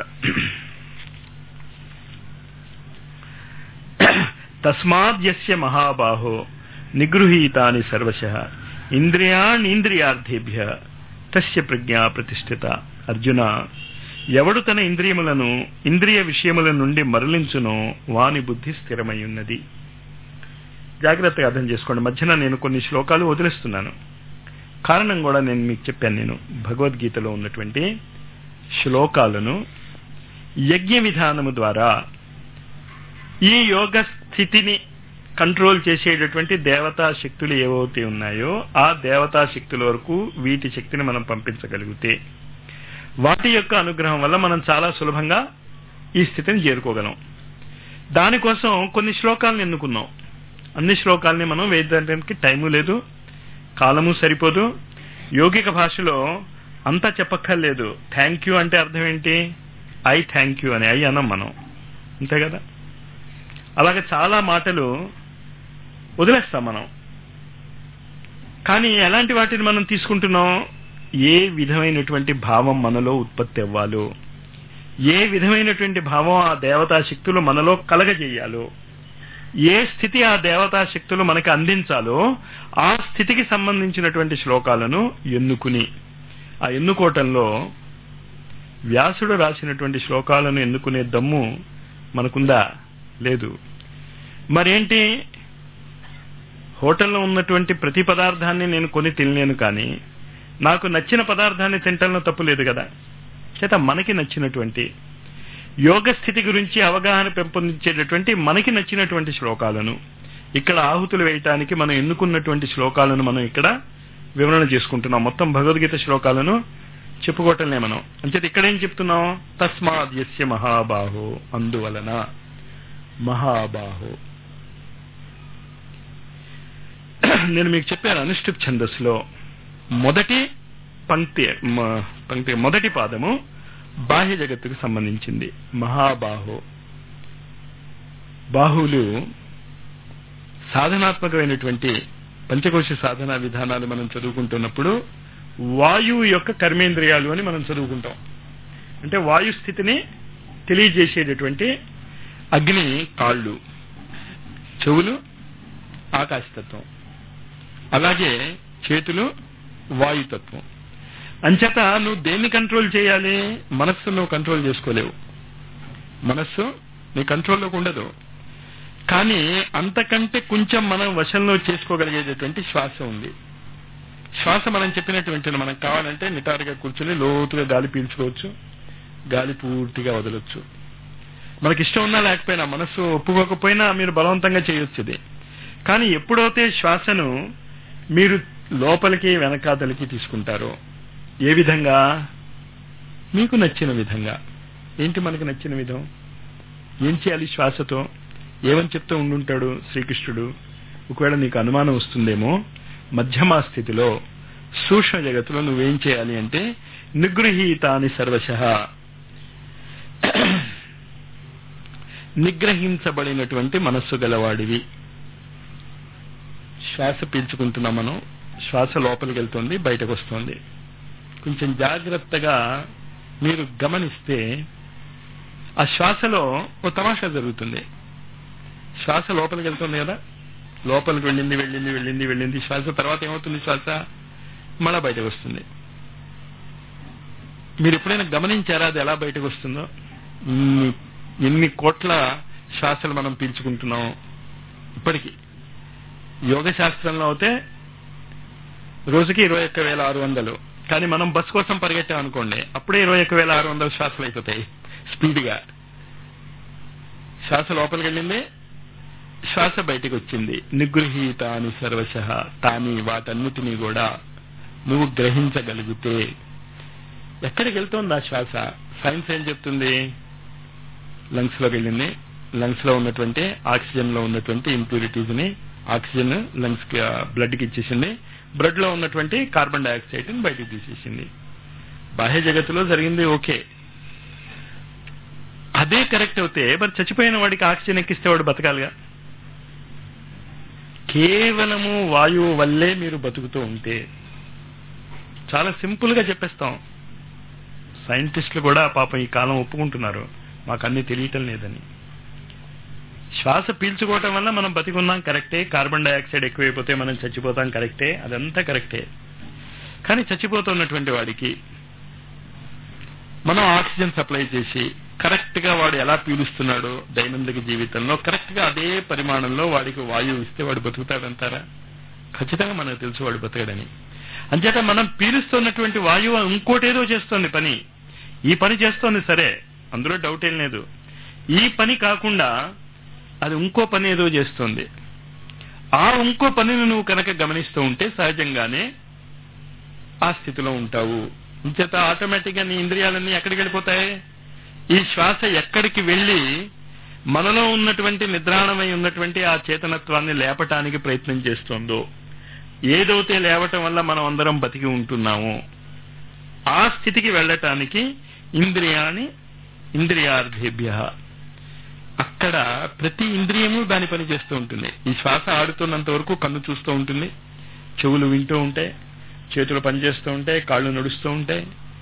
తస్మాద్యస్య మహాబాహో నిగృహీతాని సర్వశ ఇంద్రియాణీంద్రియార్థేభ్య తస్య ప్రజ్ఞా ప్రతిష్ఠిత అర్జున ఎవడు తన ఇంద్రియములను ఇంద్రియ విషయముల నుండి మరలించునో వాని బుద్ధి స్థిరమై ఉన్నది జాగ్రత్తగా అర్థం చేసుకోండి మధ్యన నేను కొన్ని శ్లోకాలు వదిలేస్తున్నాను కారణం కూడా నేను మీకు చెప్పాను నేను భగవద్గీతలో ఉన్నటువంటి శ్లోకాలను యజ్ఞ విధానము ద్వారా ఈ యోగ స్థితిని కంట్రోల్ చేసేటటువంటి దేవతా శక్తులు ఏవైతే ఉన్నాయో ఆ దేవతా శక్తుల వరకు వీటి శక్తిని మనం పంపించగలిగితే వాటి యొక్క అనుగ్రహం వల్ల మనం చాలా సులభంగా ఈ స్థితిని చేరుకోగలం దానికోసం కొన్ని శ్లోకాలను ఎన్నుకున్నాం అన్ని శ్లోకాలని మనం వేయడానికి టైము లేదు కాలము సరిపోదు యోగిక భాషలో అంతా చెప్పక్కర్లేదు థ్యాంక్ యూ అంటే అర్థం ఏంటి ఐ థ్యాంక్ యూ అని ఐ అనం మనం అంతే కదా అలాగే చాలా మాటలు వదిలేస్తాం మనం కానీ ఎలాంటి వాటిని మనం తీసుకుంటున్నాం ఏ విధమైనటువంటి భావం మనలో ఉత్పత్తి అవ్వాలో ఏ విధమైనటువంటి భావం ఆ దేవతా శక్తులు మనలో కలగజేయాలో ఏ స్థితి ఆ దేవతా శక్తులు మనకి అందించాలో ఆ స్థితికి సంబంధించినటువంటి శ్లోకాలను ఎన్నుకుని ఆ ఎన్నుకోవటంలో వ్యాసుడు రాసినటువంటి శ్లోకాలను ఎన్నుకునే దమ్ము మనకుందా లేదు మరేంటి హోటల్లో ఉన్నటువంటి ప్రతి పదార్థాన్ని నేను కొని తినలేను కానీ నాకు నచ్చిన పదార్థాన్ని తినటంలో తప్పు లేదు కదా చేత మనకి నచ్చినటువంటి యోగ స్థితి గురించి అవగాహన పెంపొందించేటటువంటి మనకి నచ్చినటువంటి శ్లోకాలను ఇక్కడ ఆహుతులు వేయటానికి మనం ఎన్నుకున్నటువంటి శ్లోకాలను మనం ఇక్కడ వివరణ చేసుకుంటున్నాం మొత్తం భగవద్గీత శ్లోకాలను చెప్పుకోవటంలే మనం అంచేత ఇక్కడ ఏం చెప్తున్నాం తస్మాద్యస్య మహాబాహో అందువలన మహాబాహో నేను మీకు చెప్పాను అనుష్ఠుప్ ఛందస్సులో మొదటి పంక్తి మ- పంక్తి మొదటి పాదము బాహ్య జగత్తుకు సంబంధించింది మహాబాహో బాహువులు సాధనాత్మకమైనటువంటి పంచకోశ సాధన విధానాలు మనం చదువుకుంటున్నప్పుడు వాయువు యొక్క కర్మేంద్రియాలు అని మనం చదువుకుంటాం అంటే వాయు స్థితిని తెలియజేసేటటువంటి అగ్ని కాళ్ళు చెవులు ఆకాశతత్వం అలాగే చేతులు వాయుతత్వం అంచేత నువ్వు దేన్ని కంట్రోల్ చేయాలి మనస్సు నువ్వు కంట్రోల్ చేసుకోలేవు మనస్సు నీ కంట్రోల్లోకి ఉండదు కానీ అంతకంటే కొంచెం మనం వశంలో చేసుకోగలిగేటటువంటి శ్వాస ఉంది శ్వాస మనం చెప్పినటువంటి మనకు కావాలంటే నిటారుగా కూర్చుని లోతుగా గాలి పీల్చుకోవచ్చు గాలి పూర్తిగా వదలొచ్చు మనకి ఇష్టం ఉన్నా లేకపోయినా మనస్సు ఒప్పుకోకపోయినా మీరు బలవంతంగా చేయొచ్చు ఇది కానీ ఎప్పుడైతే శ్వాసను మీరు లోపలికి వెనకాతలికి తీసుకుంటారో ఏ విధంగా మీకు నచ్చిన విధంగా ఏంటి మనకు నచ్చిన విధం ఏం చేయాలి శ్వాసతో ఏమని చెప్తూ ఉండుంటాడు శ్రీకృష్ణుడు ఒకవేళ నీకు అనుమానం వస్తుందేమో మధ్యమా స్థితిలో సూక్ష్మ జగత్తులో నువ్వేం చేయాలి అంటే నిగృహీతాని సర్వశ నిగ్రహించబడినటువంటి మనస్సు గలవాడివి శ్వాస పీల్చుకుంటున్నాం మనం శ్వాస లోపలికి వెళ్తుంది బయటకు వస్తుంది కొంచెం జాగ్రత్తగా మీరు గమనిస్తే ఆ శ్వాసలో ఓ తమాషా జరుగుతుంది శ్వాస లోపలికి వెళ్తుంది కదా లోపలికి వెళ్ళింది వెళ్ళింది వెళ్ళింది వెళ్ళింది శ్వాస తర్వాత ఏమవుతుంది శ్వాస మళ్ళా బయటకు వస్తుంది మీరు ఎప్పుడైనా గమనించారా అది ఎలా బయటకు వస్తుందో ఇన్ని- ఎన్ని కోట్ల శ్వాసలు మనం పీల్చుకుంటున్నాం ఇప్పటికీ యోగ శాస్త్రంలో అయితే రోజుకి ఇరవై ఒక్క వేల ఆరు వందలు కానీ మనం బస్ కోసం పరిగెట్టాం అనుకోండి అప్పుడే ఇరవై ఒక్క వేల ఆరు వందల శ్వాసలు అయిపోతాయి స్పీడ్గా శ్వాస లోపలికి వెళ్ళింది శ్వాస బయటికి వచ్చింది నిగృహీత అని సర్వశ తాని వాటన్నిటినీ కూడా నువ్వు గ్రహించగలిగితే ఎక్కడికి వెళ్తోంది ఆ శ్వాస సైన్స్ ఏం చెప్తుంది లంగ్స్ లోకి వెళ్ళింది లంగ్స్ లో ఉన్నటువంటి ఆక్సిజన్ లో ఉన్నటువంటి ఇంప్యూరిటీస్ ని ఆక్సిజన్ లంగ్స్ కి బ్లడ్ కి ఇచ్చేసింది బ్లడ్ లో ఉన్నటువంటి కార్బన్ డైఆక్సైడ్ ని బయటికి తీసేసింది బాహ్య జగత్తులో జరిగింది ఓకే అదే కరెక్ట్ అవుతే మరి చచ్చిపోయిన వాడికి ఆక్సిజన్ ఎక్కిస్తే వాడు బతకాలిగా కేవలము వాయువు వల్లే మీరు బతుకుతూ ఉంటే చాలా సింపుల్ గా చెప్పేస్తాం సైంటిస్టులు కూడా పాపం ఈ కాలం ఒప్పుకుంటున్నారు మాకు అన్ని తెలియటం లేదని శ్వాస పీల్చుకోవటం వల్ల మనం బతికున్నాం కరెక్టే కార్బన్ డైఆక్సైడ్ ఎక్కువైపోతే మనం చచ్చిపోతాం కరెక్టే అదంతా కరెక్టే కానీ చచ్చిపోతున్నటువంటి వాడికి మనం ఆక్సిజన్ సప్లై చేసి కరెక్ట్ గా వాడు ఎలా పీలుస్తున్నాడో దైనందిక జీవితంలో కరెక్ట్ గా అదే పరిమాణంలో వాడికి వాయువు ఇస్తే వాడు బతుకుతాడంటారా ఖచ్చితంగా మనకు తెలుసు వాడు బతకడని అంచేత మనం పీలుస్తున్నటువంటి వాయువు ఇంకోటేదో చేస్తోంది పని ఈ పని చేస్తోంది సరే అందులో డౌట్ ఏం లేదు ఈ పని కాకుండా అది ఇంకో పని ఏదో చేస్తోంది ఆ ఇంకో పనిని నువ్వు కనుక గమనిస్తూ ఉంటే సహజంగానే ఆ స్థితిలో ఉంటావు ఇంచేత ఆటోమేటిక్ గా నీ ఇంద్రియాలన్నీ ఎక్కడికి వెళ్ళిపోతాయి ఈ శ్వాస ఎక్కడికి వెళ్ళి మనలో ఉన్నటువంటి నిద్రాణమై ఉన్నటువంటి ఆ చేతనత్వాన్ని లేపటానికి ప్రయత్నం చేస్తోందో ఏదైతే లేవటం వల్ల మనం అందరం బతికి ఉంటున్నామో ఆ స్థితికి వెళ్ళటానికి ఇంద్రియాని ఇంద్రియార్థేభ్య అక్కడ ప్రతి ఇంద్రియము దాని పని చేస్తూ ఉంటుంది ఈ శ్వాస ఆడుతున్నంత వరకు కన్ను చూస్తూ ఉంటుంది చెవులు వింటూ ఉంటాయి చేతులు పనిచేస్తూ ఉంటాయి కాళ్ళు నడుస్తూ ఉంటాయి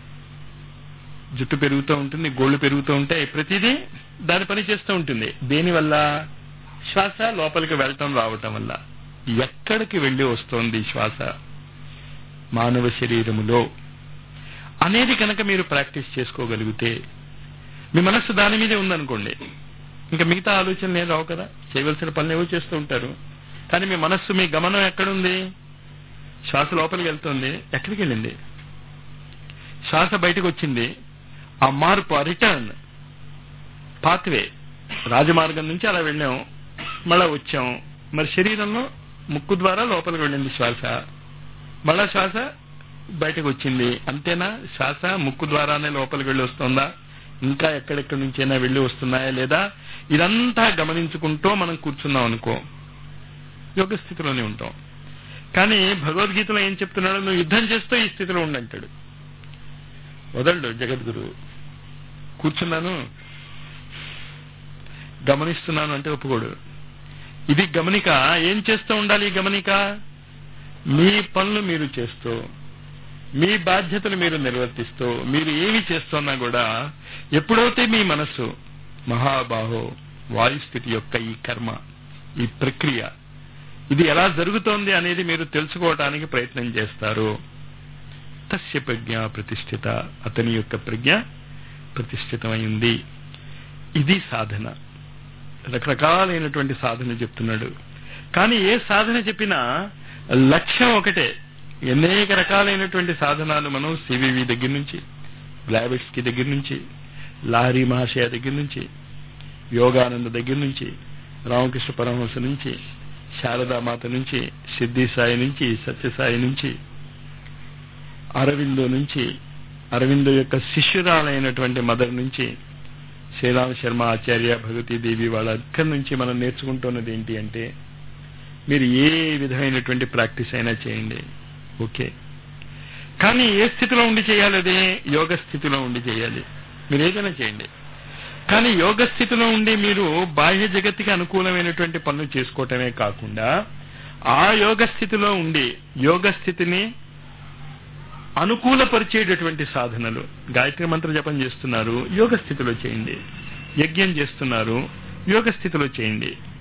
జుట్టు పెరుగుతూ ఉంటుంది గోళ్లు పెరుగుతూ ఉంటాయి ప్రతిదీ దాని పని చేస్తూ ఉంటుంది దేనివల్ల శ్వాస లోపలికి వెళ్ళటం రావటం వల్ల ఎక్కడికి వెళ్ళి వస్తోంది ఈ శ్వాస మానవ శరీరములో అనేది కనుక మీరు ప్రాక్టీస్ చేసుకోగలిగితే మీ మనస్సు దాని మీదే ఉందనుకోండి ఇంకా మిగతా ఆలోచనలు ఏం రావు కదా చేయవలసిన పనులు ఏవో చేస్తూ ఉంటారు కానీ మీ మనస్సు మీ గమనం ఎక్కడుంది శ్వాస లోపలికి వెళ్తుంది ఎక్కడికి వెళ్ళింది శ్వాస బయటకు వచ్చింది ఆ మార్పు ఆ రిటర్న్ పాత్వే రాజమార్గం నుంచి అలా వెళ్ళాం మళ్ళా వచ్చాం మరి శరీరంలో ముక్కు ద్వారా లోపలికి వెళ్ళింది శ్వాస మళ్ళా శ్వాస బయటకు వచ్చింది అంతేనా శ్వాస ముక్కు ద్వారానే లోపలికి వెళ్ళి వస్తుందా ఇంకా ఎక్కడెక్కడి నుంచైనా వెళ్ళి వస్తున్నాయా లేదా ఇదంతా గమనించుకుంటూ మనం కూర్చున్నాం అనుకో యోగ స్థితిలోనే ఉంటాం కానీ భగవద్గీతలో ఏం చెప్తున్నాడు నువ్వు యుద్ధం చేస్తూ ఈ స్థితిలో ఉండంటాడు వదలడు జగద్గురు కూర్చున్నాను గమనిస్తున్నాను అంటే ఒప్పుకోడు ఇది గమనిక ఏం చేస్తూ ఉండాలి ఈ గమనిక మీ పనులు మీరు చేస్తూ మీ బాధ్యతలు మీరు నిర్వర్తిస్తూ మీరు ఏమి చేస్తున్నా కూడా ఎప్పుడైతే మీ మనస్సు మహాబాహో వాయుస్థితి యొక్క ఈ కర్మ ఈ ప్రక్రియ ఇది ఎలా జరుగుతోంది అనేది మీరు తెలుసుకోవటానికి ప్రయత్నం చేస్తారు తస్య ప్రజ్ఞ ప్రతిష్ఠిత అతని యొక్క ప్రజ్ఞ ప్రతిష్ఠితమైంది ఇది సాధన రకరకాలైనటువంటి సాధన చెప్తున్నాడు కానీ ఏ సాధన చెప్పినా లక్ష్యం ఒకటే అనేక రకాలైనటువంటి సాధనాలు మనం సివివి దగ్గర నుంచి బ్లాబిట్స్ కి దగ్గర నుంచి లాహరి మహాశయ దగ్గర నుంచి యోగానంద దగ్గర నుంచి రామకృష్ణ పరమహంస నుంచి శారదామాత నుంచి సిద్ధి సాయి నుంచి సత్యసాయి నుంచి అరవిందో నుంచి అరవిందో యొక్క శిష్యురాలైనటువంటి మదర్ నుంచి శ్రీరామ శర్మ ఆచార్య భగవతీ దేవి వాళ్ళ అక్కడి నుంచి మనం నేర్చుకుంటున్నది ఏంటి అంటే మీరు ఏ విధమైనటువంటి ప్రాక్టీస్ అయినా చేయండి ఓకే కానీ ఏ స్థితిలో ఉండి చేయాలి అదే యోగ స్థితిలో ఉండి చేయాలి మీరు ఏదైనా చేయండి కానీ యోగ స్థితిలో ఉండి మీరు బాహ్య జగత్తుకి అనుకూలమైనటువంటి పనులు చేసుకోవటమే కాకుండా ఆ యోగ స్థితిలో ఉండి యోగ స్థితిని అనుకూలపరిచేటటువంటి సాధనలు గాయత్రి మంత్ర జపం చేస్తున్నారు యోగ స్థితిలో చేయండి యజ్ఞం చేస్తున్నారు యోగ స్థితిలో చేయండి